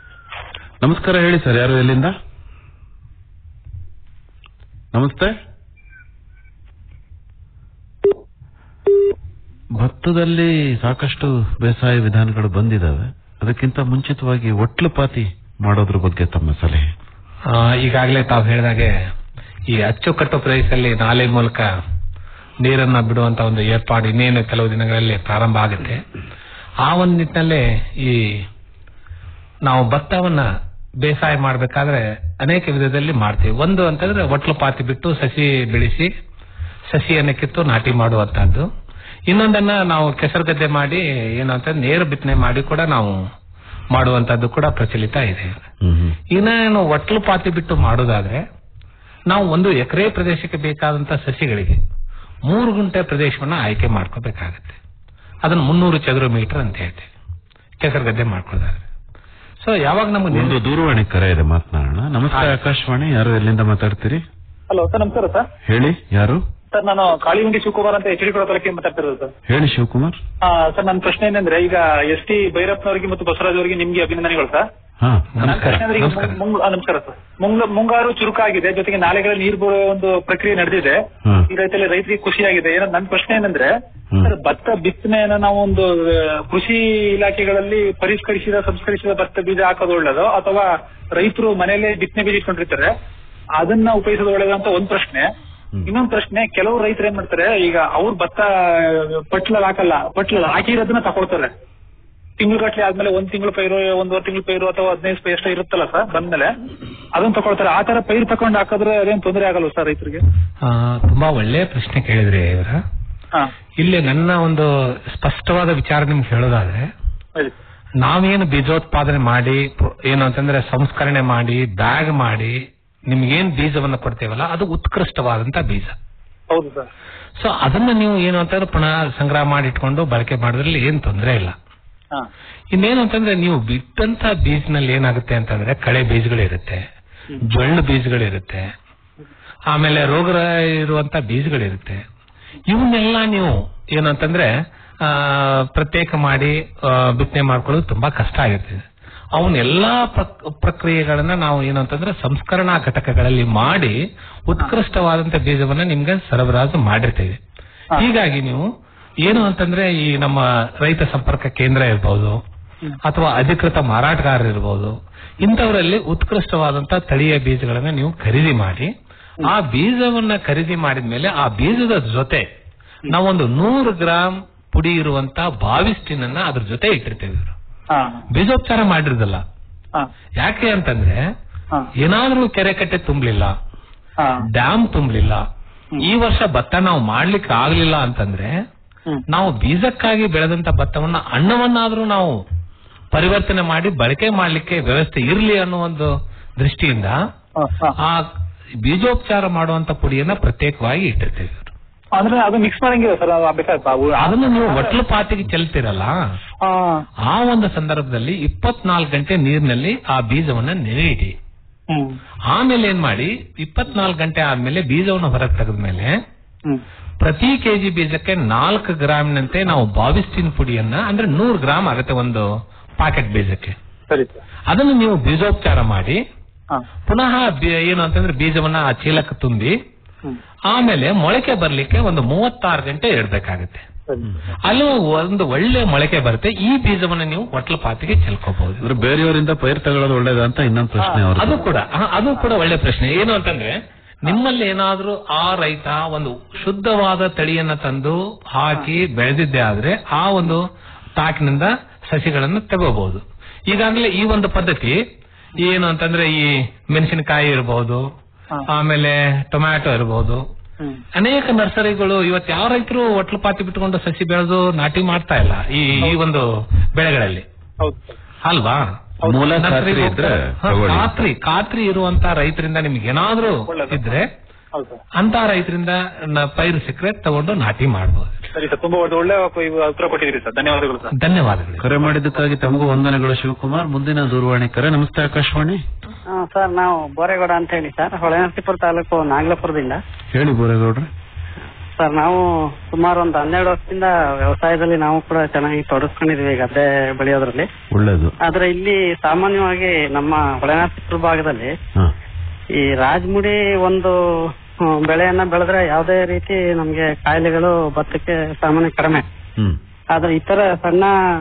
Speaker 6: ನಮಸ್ಕಾರ ಹೇಳಿ ಸರ್ ಯಾರು ಎಲ್ಲಿಂದ ನಮಸ್ತೆ ಭತ್ತದಲ್ಲಿ ಸಾಕಷ್ಟು ಬೇಸಾಯ ವಿಧಾನಗಳು ಬಂದಿದಾವೆ ಅದಕ್ಕಿಂತ ಮುಂಚಿತವಾಗಿ ಒಟ್ಲುಪಾತಿ ಮಾಡೋದ್ರ ಬಗ್ಗೆ ತಮ್ಮ ಸಲಹೆ
Speaker 7: ಆ, ಈಗಾಗಲೇ ತಾವು ಹೇಳಿದಾಗೆ ಈ ಅಚ್ಚುಕಟ್ಟು ಪ್ರದೇಶದಲ್ಲಿ ನಾಲೆ ಮೂಲಕ ನೀರನ್ನ ಬಿಡುವಂತ ಒಂದು ಏರ್ಪಾಡು ಇನ್ನೇನು ಕೆಲವು ದಿನಗಳಲ್ಲಿ ಪ್ರಾರಂಭ ಆಗುತ್ತೆ ಆ ಒಂದು ನಿಟ್ಟಿನಲ್ಲಿ ಈ ನಾವು ಭತ್ತವನ್ನ ಬೇಸಾಯ ಮಾಡಬೇಕಾದ್ರೆ ಅನೇಕ ವಿಧದಲ್ಲಿ ಮಾಡ್ತೀವಿ ಒಂದು ಅಂತಂದ್ರೆ ಒಟ್ಲು ಪಾತಿ ಬಿಟ್ಟು ಸಸಿ ಬೆಳೆಸಿ ಸಸಿಯನ್ನು ಕಿತ್ತು ನಾಟಿ ಮಾಡುವಂತಹದ್ದು ಇನ್ನೊಂದನ್ನ ನಾವು ಕೆಸರುಗದ್ದೆ ಮಾಡಿ ಏನಂತ ನೇರ ಬಿತ್ತನೆ ಮಾಡಿ ಕೂಡ ನಾವು ಮಾಡುವಂತದ್ದು ಕೂಡ ಪ್ರಚಲಿತ ಇದೆ ಇನ್ನೇನು ಒಟ್ಲು ಪಾತಿ ಬಿಟ್ಟು ಮಾಡೋದಾದ್ರೆ ನಾವು ಒಂದು ಎಕರೆ ಪ್ರದೇಶಕ್ಕೆ ಬೇಕಾದಂತ ಸಸಿಗಳಿಗೆ ಮೂರು ಗುಂಟೆ ಪ್ರದೇಶವನ್ನ ಆಯ್ಕೆ ಮಾಡ್ಕೋಬೇಕಾಗತ್ತೆ ಅದನ್ನ ಮುನ್ನೂರು ಚದುರ ಮೀಟರ್ ಅಂತ ಹೇಳ್ತೇವೆ ಕೆಸರುಗದ್ದೆ ಮಾಡ್ಕೊಳ್ಳೋದಾದ್ರೆ ಸೊ ಯಾವಾಗ ನಮಗೆ
Speaker 6: ಒಂದು ದೂರವಾಣಿ ಕರೆ ಇದೆ ಮಾತನಾಡೋಣ ನಮಸ್ತೆ ಆಕಾಶವಾಣಿ ಯಾರು ಎಲ್ಲಿಂದ ಮಾತಾಡ್ತೀರಿ
Speaker 10: ಹಲೋ ಸರ್ ನಮಸ್ಕಾರ ಸರ್
Speaker 6: ಹೇಳಿ ಯಾರು
Speaker 10: ಸರ್ ನಾನು ಕಾಳಿಹುಂಡಿ ಶಿವಕುಮಾರ್ ಅಂತ ಎಚ್ ಡಿ ಕೊಡೋ ತಾಲೂಕಿಗೆ ಮಾತಾಡ್ತಿರೋದು ಸರ್
Speaker 6: ಹೇಳಿ ಶಿವಕುಮಾರ್
Speaker 10: ಆ, ಸರ್ ನನ್ನ ಪ್ರಶ್ನೆ ಏನಂದ್ರೆ ಈಗ ಎಸ್ ಟಿ ಭೈರಪ್ಪನವರಿಗೆ ಮತ್ತು ಬಸವರಾಜ್ ಅವರಿಗೆ ನಿಮ್ಗೆ ಅಭಿನಂದನೆಗಳು ಸರ್
Speaker 6: ಹಾ
Speaker 10: ಯಾಕಂದ್ರೆ ಈಗ ಮುಂಗ್- ಮುಂಗ್- ಆ, ನಮಸ್ಕಾರ ಸರ್ ಮುಂಗ- ಮುಂಗಾರು ಚುರುಕಾಗಿದೆ ಜೊತೆಗೆ ನಾಲೆಗಳಲ್ಲಿ ನೀರು ಬರೋ ಒಂದು ಪ್ರಕ್ರಿಯೆ ನಡೆದಿದೆ
Speaker 6: ಹ್ಮ್.
Speaker 10: ಈ ರೈತಲ್ಲಿ ರೈತರಿಗೆ ಖುಷಿಯಾಗಿದೆ ಏನೋ ನನ್ನ ಪ್ರಶ್ನೆ ಏನಂದ್ರೆ ಸರ್ ಭತ್ತ ಬಿತ್ತನೆಯನ್ನ ನಾವು ಒಂದು ಆ, ಕೃಷಿ ಇಲಾಖೆಗಳಲ್ಲಿ ಪರಿಷ್ಕರಿಸಿದ ಸಂಸ್ಕರಿಸಿದ ಭತ್ತ ಬೀಜ ಹಾಕೋದು ಒಳ್ಳೇದು ಅಥವಾ ರೈತರು ಮನೆಯಲ್ಲೇ ಬಿತ್ತನೆ ಬೀಜ ಇಟ್ಕೊಂಡಿರ್ತಾರೆ ಅದನ್ನ ಉಪಯೋಗಿಸೋದು ಒಳ್ಳೇದು ಅಂತ ಒಂದ್ ಪ್ರಶ್ನೆ ಇನ್ನೊಂದ್ ಪ್ರಶ್ನೆ ಕೆಲವು ರೈತರು ಏನ್ ಮಾಡ್ತಾರೆ ಈಗ ಅವ್ರ ಭತ್ತ ಪಟ್ಲಲ್ಲಿ ಹಾಕಲ್ಲ ಪಟ್ಲಲ್ಲಿ ಹಾಕಿರೋದನ್ನ ತಗೊಳ್ತಾರೆ ತಿಂಗಳು ಗಟ್ಲೆ ಆದ್ಮೇಲೆ ಒಂದ್ ತಿಂಗಳು ಪೈರು ಒಂದೂವರೆ ತಿಂಗಳು ಪೈರು ಅಥವಾ ಹದಿನೈದು ಪೈ ಎಷ್ಟೋ ಇರುತ್ತಲ್ಲ ಸರ್ ಬಂದ್ಮೇಲೆ ಅದನ್ನ ತಗೊಳ್ತಾರೆ ಆ ತರ ಪೈರು ತಗೊಂಡು ಹಾಕಿದ್ರೆ ಅದೇನ್ ತೊಂದರೆ ಆಗಲ್ಲ ಸರ್ ರೈತರಿಗೆ
Speaker 7: ಆ, ತುಂಬಾ ಒಳ್ಳೆಯ ಪ್ರಶ್ನೆ ಕೇಳಿದ್ರಿ ಇವರ
Speaker 10: ಹಾ
Speaker 7: ಇಲ್ಲಿ ನನ್ನ ಒಂದು ಸ್ಪಷ್ಟವಾದ ವಿಚಾರ ನಿಮ್ಗೆ ಹೇಳೋದಾದ್ರೆ
Speaker 10: ಹೇಳಿ
Speaker 7: ನಾವೇನು ಬೀಜೋತ್ಪಾದನೆ ಮಾಡಿ ಪ್ರ- ಏನು ಅಂತಂದ್ರೆ ಸಂಸ್ಕರಣೆ ಮಾಡಿ ಬ್ಯಾಗ್ ಮಾಡಿ ನಿಮ್ಗೇನ್ ಬೀಜವನ್ನ ಕೊಡ್ತೇವಲ್ಲ ಅದು ಉತ್ಕೃಷ್ಟವಾದಂತ ಬೀಜ
Speaker 10: ಹೌದು ಸರ್
Speaker 7: ಸೊ ಅದನ್ನ ನೀವು ಏನು ಅಂತಂದ್ರೆ ಪುನಃ ಸಂಗ್ರಹ ಮಾಡಿ ಇಟ್ಕೊಂಡು ಬಳಕೆ ಮಾಡೋದ್ರಲ್ಲಿ ಏನ್ ತೊಂದರೆ ಇಲ್ಲ
Speaker 10: ಹಾ
Speaker 7: ಇನ್ನೇನು ಅಂತಂದ್ರೆ ನೀವು ಬಿಟ್ಟಂತ ಬೀಜನಲ್ಲಿ ಏನಾಗುತ್ತೆ ಅಂತಂದ್ರೆ ಕಳೆ ಬೀಜಗಳಿರುತ್ತೆ ಜೊಳ್ಳು ಬೀಜಗಳಿರುತ್ತೆ ಆಮೇಲೆ ರೋಗ ಇರುವಂತ ಬೀಜಗಳಿರುತ್ತೆ ಇವನ್ನೆಲ್ಲ ನೀವು ಏನು ಅಂತಂದ್ರೆ ಆ, ಪ್ರತ್ಯೇಕ ಮಾಡಿ ಆ, ಬಿತ್ತನೆ ಮಾಡ್ಕೊಳ್ಳೋದು ತುಂಬಾ ಕಷ್ಟ ಆಗಿರ್ತದೆ ಅವನ್ನೆಲ್ಲಾ ಪ್ರಕ್- ಪ್ರಕ್ರಿಯೆಗಳನ್ನ ನಾವು ಏನು ಅಂತಂದ್ರೆ ಸಂಸ್ಕರಣಾ ಘಟಕಗಳಲ್ಲಿ ಮಾಡಿ ಉತ್ಕೃಷ್ಟವಾದಂತ ಬೀಜವನ್ನ ನಿಮ್ಗೆ ಸರಬರಾಜು ಮಾಡಿರ್ತೇವೆ ಹೀಗಾಗಿ ನೀವು ಏನು ಅಂತಂದ್ರೆ ಈ ನಮ್ಮ ರೈತ ಸಂಪರ್ಕ ಕೇಂದ್ರ ಇರ್ಬೋದು ಅಥವಾ ಅಧಿಕೃತ ಮಾರಾಟಗಾರರು ಇರ್ಬೋದು ಇಂಥವರಲ್ಲಿ ಉತ್ಕೃಷ್ಟವಾದಂತ ತಳಿಯ ಬೀಜಗಳನ್ನ ನೀವು ಖರೀದಿ ಮಾಡಿ ಆ ಬೀಜವನ್ನ ಖರೀದಿ ಮಾಡಿದ್ಮೇಲೆ ಆ ಬೀಜದ ಜೊತೆ ನಾವೊಂದು ನೂರು ಗ್ರಾಂ ಪುಡಿ ಇರುವಂತ ಬಾವಿಸ್ಟಿನನ್ನ ಅದ್ರ ಜೊತೆ ಇಟ್ಟಿರ್ತೇವೆ
Speaker 10: ಹಾ
Speaker 7: ಬೀಜೋಪಚಾರ ಮಾಡಿರೋದಲ್ಲ
Speaker 10: ಹಾ
Speaker 7: ಯಾಕೆ ಅಂತಂದ್ರೆ
Speaker 10: ಹಾ
Speaker 7: ಏನಾದ್ರೂ ಕೆರೆ ಕಟ್ಟೆ ತುಂಬಲಿಲ್ಲ
Speaker 10: ಹಾ
Speaker 7: ಡ್ಯಾಮ್ ತುಂಬಲಿಲ್ಲ ಈ ವರ್ಷ ಭತ್ತ ನಾವು ಮಾಡ್ಲಿಕ್ಕೆ ಆಗ್ಲಿಲ್ಲ ಅಂತಂದ್ರೆ
Speaker 10: ಹ್ಮ್.
Speaker 7: ನಾವು ಬೀಜಕ್ಕಾಗಿ ಬೆಳೆದಂತ ಭತ್ತವನ್ನ ಅನ್ನವನ್ನಾದ್ರೂ ನಾವು ಪರಿವರ್ತನೆ ಮಾಡಿ ಬಳಕೆ ಮಾಡ್ಲಿಕ್ಕೆ ವ್ಯವಸ್ಥೆ ಇರ್ಲಿ ಅನ್ನೋ ಒಂದು ದೃಷ್ಟಿಯಿಂದ
Speaker 10: ಹಾ, ಹಾ.
Speaker 7: ಆ ಬೀಜೋಪಚಾರ ಮಾಡುವಂತ ಪುಡಿಯನ್ನ ಪ್ರತ್ಯೇಕವಾಗಿ ಇಟ್ಟಿರ್ತೇವೆ
Speaker 10: ಅಂದ್ರೆ ಅದು ಮಿಕ್ಸ್ ಮಾಡಂಗಿಲ್ಲ ಸರ್ ಬೇಕಾದ್ರೆ
Speaker 7: ಅದನ್ನು ನೀವು ಒಟ್ಲು ಪಾತಿಗೆ ಚೆಲ್ತಿರಲ್ಲ
Speaker 10: ಹಾ
Speaker 7: ಆ ಒಂದು ಸಂದರ್ಭದಲ್ಲಿ ಇಪ್ಪತ್ನಾಲ್ಕು ಗಂಟೆ ನೀರಿನಲ್ಲಿ ಆ ಬೀಜವನ್ನ ನೆನೆ ಇಡಿ
Speaker 10: ಹ್ಮ್
Speaker 7: ಆಮೇಲೆ ಏನ್ ಮಾಡಿ ಇಪ್ಪತ್ನಾಲ್ಕು ಗಂಟೆ ಆದ್ಮೇಲೆ ಬೀಜವನ್ನು ಹೊರಗೆ ತೆಗೆದ್ಮೇಲೆ
Speaker 10: ಹ್ಮ್
Speaker 7: ಪ್ರತಿ ಕೆಜಿ ಬೀಜಕ್ಕೆ ನಾಲ್ಕು ಗ್ರಾಮ್ನಂತೆ ನಾವು ಬಾವಿಸ್ಟಿನ್ ಪುಡಿಯನ್ನ ಅಂದ್ರೆ ನೂರು ಗ್ರಾಮ್ ಆಗುತ್ತೆ ಒಂದು ಪಾಕೆಟ್ ಬೀಜಕ್ಕೆ
Speaker 10: ಸರಿ ಸರ್
Speaker 7: ಅದನ್ನು ನೀವು ಬೀಜೋಪಚಾರ ಮಾಡಿ
Speaker 10: ಹಾ
Speaker 7: ಪುನಃ ಬಿ- ಏನು ಅಂತಂದ್ರೆ ಬೀಜವನ್ನ ಆ ಚೀಲಕ್ಕೆ ತುಂಬಿ
Speaker 10: ಹ್ಮ್
Speaker 7: ಆಮೇಲೆ ಮೊಳಕೆ ಬರ್ಲಿಕ್ಕೆ ಒಂದು ಮೂವತ್ತಾರು ಗಂಟೆ ಇಡಬೇಕಾಗುತ್ತೆ
Speaker 10: ಸರಿ
Speaker 7: ಅಲ್ಲಿ ಒಂದು ಒಳ್ಳೆ ಮೊಳಕೆ ಬರುತ್ತೆ ಈ ಬೀಜವನ್ನ ನೀವು ಒಟ್ಲ ಪಾತಿಗೆ ಚೆಲ್ಕೋಬಹುದು
Speaker 6: ಅಂದ್ರೆ ಬೇರೆಯವರಿಂದ ಪೈರ್ ತಗೊಳ್ಳೋದು ಒಳ್ಳೇದ ಅಂತ ಇನ್ನೊಂದು ಪ್ರಶ್ನೆ
Speaker 7: ಅದು
Speaker 6: ಅವ್ರದ್ದು
Speaker 7: ಕೂಡ ಆ, ಅದು ಕೂಡ ಒಳ್ಳೆ ಪ್ರಶ್ನೆ ಏನು ಅಂತಂದ್ರೆ ನಿಮ್ಮಲ್ಲಿ ಏನಾದ್ರೂ ಆ ರೈತ ಒಂದು ಶುದ್ಧವಾದ ತಳಿಯನ್ನ ತಂದು ಹಾಕಿ ಬೆಳೆದಿದ್ದೆ ಆದ್ರೆ ಆ ಒಂದು ತಾಕಿನಿಂದ ಸಸಿಗಳನ್ನು ತಗೋಬಹುದು ಈಗಾಗಲೇ ಈ ಒಂದು ಪದ್ಧತಿ ಏನು ಅಂತಂದ್ರೆ ಈ ಮೆಣಸಿನಕಾಯಿ ಇರಬಹುದು
Speaker 10: ಹಾ.
Speaker 7: ಆಮೇಲೆ ಟೊಮ್ಯಾಟೊ ಇರಬಹುದು
Speaker 10: ಹ್ಮ್
Speaker 7: ಅನೇಕ ನರ್ಸರಿಗಳು ಇವತ್ತು ಯಾವ ರೈತರು ಒಟ್ಲು ಪಾತಿ ಬಿಟ್ಕೊಂಡು ಸಸಿ ಬೆಳೆದು ನಾಟಿ ಮಾಡ್ತಾ ಇಲ್ಲ ಈ ಈ ಒಂದು ಬೆಳೆಗಳಲ್ಲಿ
Speaker 10: ಹೌದು ಸರ್
Speaker 7: ಅಲ್ವಾ
Speaker 6: ಮೂಲ
Speaker 7: ನರ್ಸರಿಗೆ
Speaker 6: ಖಾತ್ರಿ ಇದ್ರೆ
Speaker 7: ಹೋಗ್ತಾರೆ. ಹಾ,
Speaker 6: ತಗೊಳ್ಳಿ.
Speaker 7: ಖಾತ್ರಿ ಖಾತ್ರಿ ಇರುವಂತ ರೈತರಿಂದ ನಿಮ್ಗೆ ಏನಾದ್ರೂ
Speaker 10: ಒಳ್ಳೆದು.
Speaker 7: ಇದ್ರೆ
Speaker 10: ಹೌದು ಸರ್
Speaker 7: ಅಂತ ರೈತರಿಂದ ನ- ಪೈರು ಸಿಕ್ಕರೆ ತಗೊಂಡು ನಾಟಿ ಮಾಡಬಹುದು
Speaker 10: ಸರಿ ಸರ್ ತುಂಬಾ ಒಳ್ಳೆ- ಒಳ್ಳೆ ಉತ್ತರ ಕೊಟ್ಟಿದ್ದೀರಿ ಸರ್ ಧನ್ಯವಾದಗಳು ಸರ್
Speaker 7: ಧನ್ಯವಾದಗಳು
Speaker 6: ಕರೆ ಮಾಡಿದ್ದಕ್ಕಾಗಿ ತಮಗೂ ವಂದನೆಗಳು ಶಿವಕುಮಾರ್ ಮುಂದಿನ ದೂರವಾಣಿ ಕರೆ ನಮಸ್ತೆ ಆಕಾಶವಾಣಿ
Speaker 11: ಆ, ಸರ್ ನಾವು ಬೋರೇಗೌಡ ಅಂತ ಹೇಳಿ ಸರ್ ಹೊಳೆನರಸೀಪುರ ತಾಲೂಕು ನಾಗಲಾಪುರದಿಂದ
Speaker 6: ಹೇಳಿ ಬೋರೇಗೌಡ್ರೆ
Speaker 11: ಸರ್ ನಾವು ಸುಮಾರು ಒಂದು ಹನ್ನೆರಡು ವರ್ಷದಿಂದ ವ್ಯವಸಾಯದಲ್ಲಿ ನಾವು ಕೂಡ ಚೆನ್ನಾಗಿ ತೊಡಗಿಸ್ಕೊಂಡಿದ್ವಿ ಗದ್ದೆ ಬೆಳೆಯೋದ್ರಲ್ಲಿ
Speaker 6: ಒಳ್ಳೇದು
Speaker 11: ಆದ್ರೆ ಇಲ್ಲಿ ಸಾಮಾನ್ಯವಾಗಿ ನಮ್ಮ ಹೊಳೆನರಸೀಪುರ ಭಾಗದಲ್ಲಿ
Speaker 6: ಹಾ
Speaker 11: ಈ ರಾಜಮುಡಿ ಒಂದು ಹ್ಮ್, ಬೆಳೆಯನ್ನ ಬೆಳೆದ್ರೆ ಯಾವುದೇ ರೀತಿ ನಮ್ಗೆ ಕಾಯಿಲೆಗಳು ಭತ್ತಕ್ಕೆ ಸಾಮಾನ್ಯ ಕಡಿಮೆ
Speaker 6: ಹ್ಮ್
Speaker 11: ಆದ್ರೆ ಇತರ ಸಣ್ಣ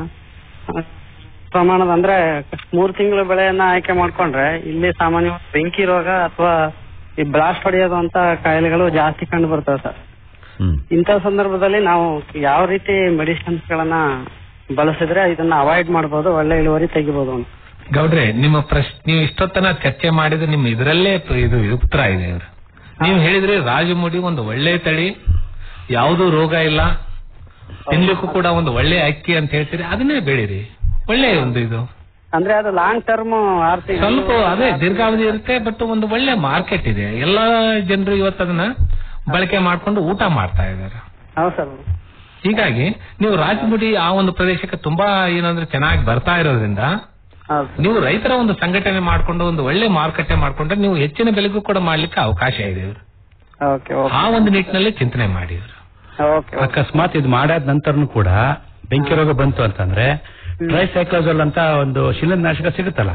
Speaker 11: ಆ, ಪ್ರಮಾಣದ ಅಂದ್ರೆ ಮೂರು ತಿಂಗಳ ಬೆಳೆಯನ್ನ ಆಯ್ಕೆ ಮಾಡ್ಕೊಂಡ್ರೆ ಇಲ್ಲಿ ಸಾಮಾನ್ಯವಾಗಿ ಬೆಂಕಿ ರೋಗ ಅಥವಾ ಈ ಬ್ಲಾಸ್ಟ್ ಹೊಡೆಯೋದು ಅಂತ ಕಾಯಿಲೆಗಳು ಜಾಸ್ತಿ ಕಂಡು ಬರ್ತವೆ ಸರ್
Speaker 6: ಹ್ಮ್
Speaker 11: ಇಂಥ ಸಂದರ್ಭದಲ್ಲಿ ನಾವು ಯಾವ ರೀತಿ ಮೆಡಿಸಿನ್ಸ್ ಗಳನ್ನ ಬಳಸಿದ್ರೆ ಇದನ್ನ ಅವಾಯ್ಡ್ ಮಾಡಬಹುದು ಒಳ್ಳೆ ಇಳುವರಿ ತೆಗಿಬಹುದು ಅಂತ
Speaker 7: ಗೌಡ್ರೆ ನಿಮ್ಮ ಪ್ರಶ್ನೆ ನೀವು ಇಷ್ಟೊತ್ತನ ಚರ್ಚೆ ಮಾಡಿದ ನಿಮ್ಮ ಇದರಲ್ಲೇ ಪ- ಇದು ಇದು ಉತ್ತರ ಇದೆ ಇವ್ರು. ನೀವು ಹೇಳಿದ್ರೆ ರಾಜಮುಡಿ ಒಂದು ಒಳ್ಳೆ ತಳಿ ಯಾವುದೂ ರೋಗ ಇಲ್ಲ ತಿನ್ಲಿಕ್ಕೂ ಕೂಡ ಒಂದು ಒಳ್ಳೆ ಅಕ್ಕಿ ಅಂತ ಹೇಳ್ತೀರಿ ಅದನ್ನೇ ಬೆಳೀರಿ ಒಳ್ಳೆ ಒಂದು ಇದು
Speaker 11: ಅಂದ್ರೆ ಅದು ಲಾಂಗ್ ಟರ್ಮ್ ಆರ್
Speaker 7: ಸ್ವಲ್ಪ ಅದೇ ದೀರ್ಘಾವಧಿ ಇರುತ್ತೆ ಬಟ್ ಒಂದು ಒಳ್ಳೆ ಮಾರ್ಕೆಟ್ ಇದೆ ಎಲ್ಲಾ ಜನರು ಇವತ್ತು ಅದನ್ನ ಬಳಕೆ ಮಾಡ್ಕೊಂಡು ಊಟ ಮಾಡ್ತಾ ಇದ್ದಾರೆ
Speaker 11: ಹೌದು ಸರ್
Speaker 7: ಹೀಗಾಗಿ ನೀವು ರಾಜಮುಡಿ ಆ ಒಂದು ಪ್ರದೇಶಕ್ಕೆ ತುಂಬಾ ಏನಂದ್ರೆ ಚೆನ್ನಾಗಿ ಬರ್ತಾ ಇರೋದ್ರಿಂದ ನೀವು ರೈತರ ಒಂದು ಸಂಘಟನೆ ಮಾಡ್ಕೊಂಡು ಒಂದು ಒಳ್ಳೆ ಮಾರುಕಟ್ಟೆ ಮಾಡ್ಕೊಂಡ್ರೆ ನೀವು ಹೆಚ್ಚಿನ ಬೆಲೆಗೂ ಕೂಡ ಮಾಡ್ಲಿಕ್ಕೆ ಅವಕಾಶ ಇದೆ ಇವ್ರು.
Speaker 11: ಓಕೆ
Speaker 7: ಆ ಒಂದು ನಿಟ್ಟಿನಲ್ಲಿ ಚಿಂತನೆ ಮಾಡಿ ಇವ್ರು.
Speaker 11: ಓಕೆ
Speaker 9: ಅಕಸ್ಮಾತ್ ಇದು ಮಾಡಾದ ನಂತರನು ಕೂಡ ಬೆಂಕಿ ರೋಗ ಬಂತು ಅಂತಂದ್ರೆ ಟ್ರೈಸೈಕ್ಲೋಸಲ್ ಅಂತ ಒಂದು ಶಿಲೀಂಧ್ರನಾಶಕ ಸಿಗುತ್ತಲ್ಲ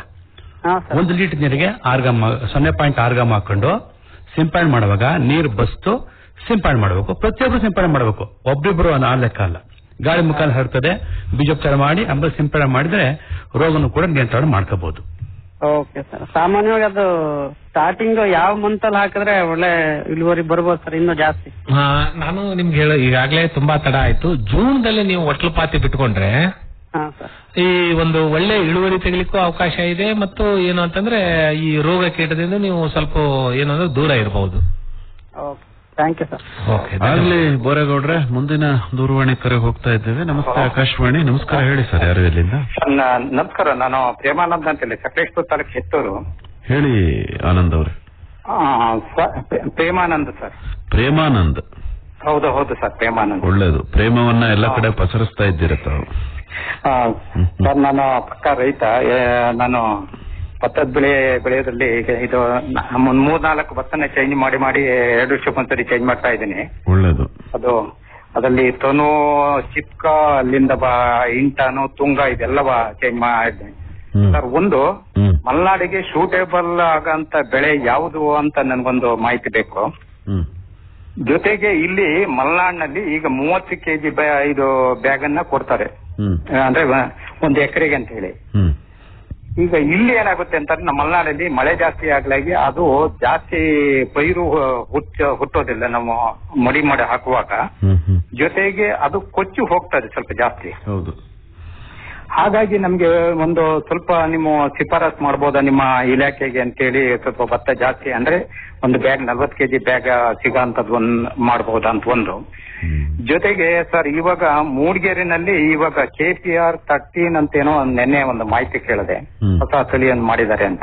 Speaker 9: ಒಂದು ಲೀಟರ್ ನೀರಿಗೆ ಆರ್ಗಮ್ ಸೊನ್ನೆ ಪಾಯಿಂಟ್ ಆರ್ಗಮ್ ಹಾಕೊಂಡು ಸಿಂಪಡಣೆ ಮಾಡುವಾಗ ನೀರು ಬಸ್ತು ಸಿಂಪಡಣೆ ಮಾಡಬೇಕು ಪ್ರತಿಯೊಬ್ಬರು ಸಿಂಪಡಣೆ ಮಾಡಬೇಕು ಒಬ್ರಿಬ್ರು ಅನ್ನೋ ಆ ಲೆಕ್ಕ ಅಲ್ಲ ಗಾಳಿ ಮುಖಾಂತರ ಹರಡ್ತದೆ ಬೀಜೋಪಚಾರ ಮಾಡಿ ಆಮೇಲೆ ಸಿಂಪಡಣೆ ಮಾಡಿದ್ರೆ ರೋಗನು ಕೂಡ ನಿಯಂತ್ರಣ ಮಾಡ್ಕೋಬಹುದು
Speaker 11: ಓಕೆ ಸರ್ ಸಾಮಾನ್ಯವಾಗಿ ಅದು ಸ್ಟಾರ್ಟಿಂಗ್ ಯಾವ ಮಂತ್ ಅಲ್ಲಿ ಹಾಕಿದ್ರೆ ಒಳ್ಳೆ ಇಳುವರಿ ಬರ್ಬೋದು ಸರ್ ಇನ್ನೂ ಜಾಸ್ತಿ
Speaker 7: ಆ, ನಾನು ನಿಮ್ಗೆ ಹೇಳ ಈಗಾಗಲೇ ತುಂಬಾ ತಡ ಆಯ್ತು ಜೂನ್ ದಲ್ಲಿ ನೀವು ಒಟ್ಲು ಪಾತಿ ಬಿಟ್ಕೊಂಡ್ರೆ
Speaker 11: ಹಾ ಸರ್
Speaker 7: ಈ ಒಂದು ಒಳ್ಳೆ ಇಳುವರಿ ತೆಗಿಲಿಕ್ಕೂ ಅವಕಾಶ ಇದೆ ಮತ್ತು ಏನು ಅಂತಂದ್ರೆ ಈ ರೋಗ ಕೀಟದಿಂದ ನೀವು ಸ್ವಲ್ಪ ಏನು ಅಂದ್ರೆ ದೂರ ಇರಬಹುದು
Speaker 11: okay thank you sir
Speaker 7: okay
Speaker 6: ಆಗ್ಲಿ ಬೋರೇಗೌಡ್ರೆ ಮುಂದಿನ ದೂರವಾಣಿ ಕರೆ ಹೋಗ್ತಾ ಇದ್ದೇವೆ ನಮಸ್ತೆ ಆಕಾಶವಾಣಿ ನಮಸ್ಕಾರ ಹೇಳಿ ಸರ್ ಯಾರು ಎಲ್ಲಿಂದ
Speaker 12: ನ- ನಮಸ್ಕಾರ ನಾನು ಪ್ರೇಮಾನಂದ್ ಅಂತೇಳಿ ಸಕಲೇಶ್ಪುರ ತಾಲೂಕು ಹೆತ್ತೂರು
Speaker 6: ಹೇಳಿ ಆನಂದ್ ಅವ್ರೆ
Speaker 12: ಆ, ಸ- ಪ್ರ- ಪ್ರೇಮಾನಂದ್ ಸರ್
Speaker 6: ಪ್ರೇಮಾನಂದ್
Speaker 12: ಹೌದು ಹೌದು ಸರ್ ಪ್ರೇಮಾನಂದ್
Speaker 6: ಒಳ್ಳೇದು ಪ್ರೇಮವನ್ನ ಎಲ್ಲ ಕಡೆ ಪಸರಿಸ್ತಾ ಇದ್ದೀರ ತಾವು
Speaker 12: ಆ, ಸರ್ ನಾನು ಪಕ್ಕ ರೈತ ಏ, ನಾನು ಭತ್ತದ ಬೆಳೆ ಬೆಳೆಯೋದ್ರಲ್ಲಿ ಈಗ ಇದು ನ- ಒಂದ್ ಮೂರ್ ನಾಲ್ಕು ಭತ್ತನ ಚೇಂಜ್ ಮಾಡಿ ಮಾಡಿ ಎರಡು ವರ್ಷಕ್ಕೊಂದ್ಸರಿ ಚೇಂಜ್ ಮಾಡ್ತಾ ಇದ್ದೀನಿ
Speaker 6: ಒಳ್ಳೇದು
Speaker 12: ಅದು ಅದರಲ್ಲಿ ತನು ಚಿಪ್ಕ ಅಲ್ಲಿಂದ ಬಾ ಇಂಟಾನು ತುಂಗ ಇದೆಲ್ಲ ಚೇಂಜ್ ಮಾಡಿದ್ದೆ ಸರ್ ಒಂದು ಮಲೆನಾಡಿಗೆ ಸೂಟೇಬಲ್ ಆಗಂತ ಬೆಳೆ ಯಾವುದು ಅಂತ ನನ್ಗೊಂದು ಮಾಹಿತಿ ಬೇಕು
Speaker 6: ಹ್ಮ್
Speaker 12: ಜೊತೆಗೆ ಇಲ್ಲಿ ಮಲೆನಾಡಿನಲ್ಲಿ ಈಗ ಮೂವತ್ತು ಕೆಜಿ ಇದು ಬ್ಯಾಗ್ ಅನ್ನ ಕೊಡ್ತಾರೆ
Speaker 6: ಹ್ಮ್
Speaker 12: ಅಂದ್ರೆ ವ- ಒಂದು ಎಕರೆಗೆ ಅಂತ ಹೇಳಿ
Speaker 6: ಹ್ಮ್
Speaker 12: ಈಗ ಇಲ್ಲಿ ಏನಾಗುತ್ತೆ ಅಂತಂದ್ರೆ ನಮ್ಮ ಮಲೆನಾಡಲ್ಲಿ ಮಳೆ ಜಾಸ್ತಿ ಆಗ್ಲಾಗಿ ಅದು ಜಾಸ್ತಿ ಪೈರು ಹುಟ್ಟ ಹುಟ್ಟೋದಿಲ್ಲ ನಾವು ಮಡಿ ಮಾಡಿ ಹಾಕುವಾಗ
Speaker 6: ಹ್ಮ್ ಹ್ಮ್
Speaker 12: ಜೊತೆಗೆ ಅದು ಕೊಚ್ಚಿ ಹೋಗ್ತದೆ ಸ್ವಲ್ಪ ಜಾಸ್ತಿ
Speaker 6: ಹೌದು
Speaker 12: ಹಾಗಾಗಿ ನಮ್ಗೆ ಒಂದು ಸ್ವಲ್ಪ ನಿಮ್ಮ ಶಿಫಾರಸ್ ಮಾಡ್ಬೋದಾ ನಿಮ್ಮ ಇಲಾಖೆಗೆ ಅಂತೇಳಿ ಸ್ವಲ್ಪ ಭತ್ತ ಜಾಸ್ತಿ ಅಂದ್ರೆ ಒಂದು ಬ್ಯಾಗ್ ನಲ್ವತ್ತು ಕೆಜಿ ಬ್ಯಾಗ್ ಸಿಗೋಂಥದ್ದು ಒಂದ್ ಮಾಡಬಹುದಾ ಅಂತ ಒಂದು ಜೊತೆಗೆ ಸರ್ ಇವಾಗ ಮೂಡಿಗೆರೆನಲ್ಲಿ ಇವಾಗ ಕೆ ಪಿ ಆರ್ ತರ್ಟೀನ್ ಅಂತ ಏನೋ ಒಂದ್ ನೆನ್ನೆ ಒಂದು ಮಾಹಿತಿ ಕೇಳಿದೆ ಹೊಸ ತಳಿಯನ್ನು ಮಾಡಿದ್ದಾರೆ ಅಂತ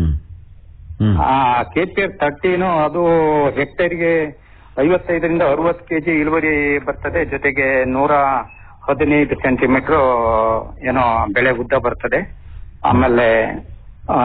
Speaker 12: ಆ ಕೆ ಪಿ ಆರ್ ತರ್ಟೀನು ಅದು ಹೆಕ್ಟೇರ್ಗೆ ಐವತ್ತೈದರಿಂದ ಅರವತ್ತು ಕೆಜಿ ಇಳುವರಿ ಬರ್ತದೆ ಜೊತೆಗೆ ನೂರ ಹದಿನೈದು ಸೆಂಟಿಮೀಟರ್ ಏನೋ ಬೆಳೆ ಉದ್ದ ಬರ್ತದೆ ಆಮೇಲೆ ಆ,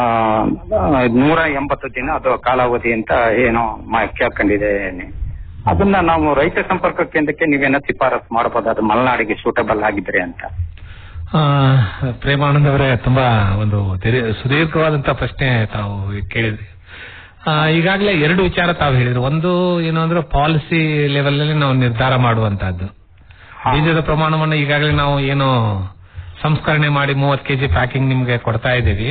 Speaker 12: ನೂರ ಎಂಬತ್ತು ದಿನ ಅದು ಕಾಲಾವಧಿ ಅಂತ ಏನೋ ಮಾ- ಕೇಳ್ಕೊಂಡಿದ್ದೇನೆ ಅದನ್ನ ನಾವು ರೈತ ಸಂಪರ್ಕ ಕೇಂದ್ರಕ್ಕೆ ನೀವೇನೋ ಶಿಫಾರಸ್ ಮಾಡಬಹುದು ಅದು ಮಲೆನಾಡಿಗೆ ಸೂಟಬಲ್ ಆಗಿದ್ರೆ ಅಂತ
Speaker 7: ಆ, ಪ್ರೇಮಾನಂದ್ ಅವರೇ ತುಂಬಾ ಒಂದು ದೀರ್- ಸುದೀರ್ಘವಾದಂತ ಪ್ರಶ್ನೆ ತಾವು ಕೇಳಿದ್ರಿ ಆ, ಈಗಾಗಲೇ ಎರಡು ವಿಚಾರ ತಾವು ಹೇಳಿದ್ರು ಒಂದು ಏನು ಅಂದ್ರೆ ಪಾಲಿಸಿ ಲೆವೆಲ್ ಅಲ್ಲಿ ನಾವು ನಿರ್ಧಾರ ಮಾಡುವಂತಹದ್ದು ಬೀಜದ ಪ್ರಮಾಣವನ್ನು ಈಗಾಗಲೇ ನಾವು ಏನು ಸಂಸ್ಕರಣೆ ಮಾಡಿ ಮೂವತ್ತು ಕೆಜಿ ಪ್ಯಾಕಿಂಗ್ ನಿಮ್ಗೆ ಕೊಡ್ತಾ ಇದ್ದೀವಿ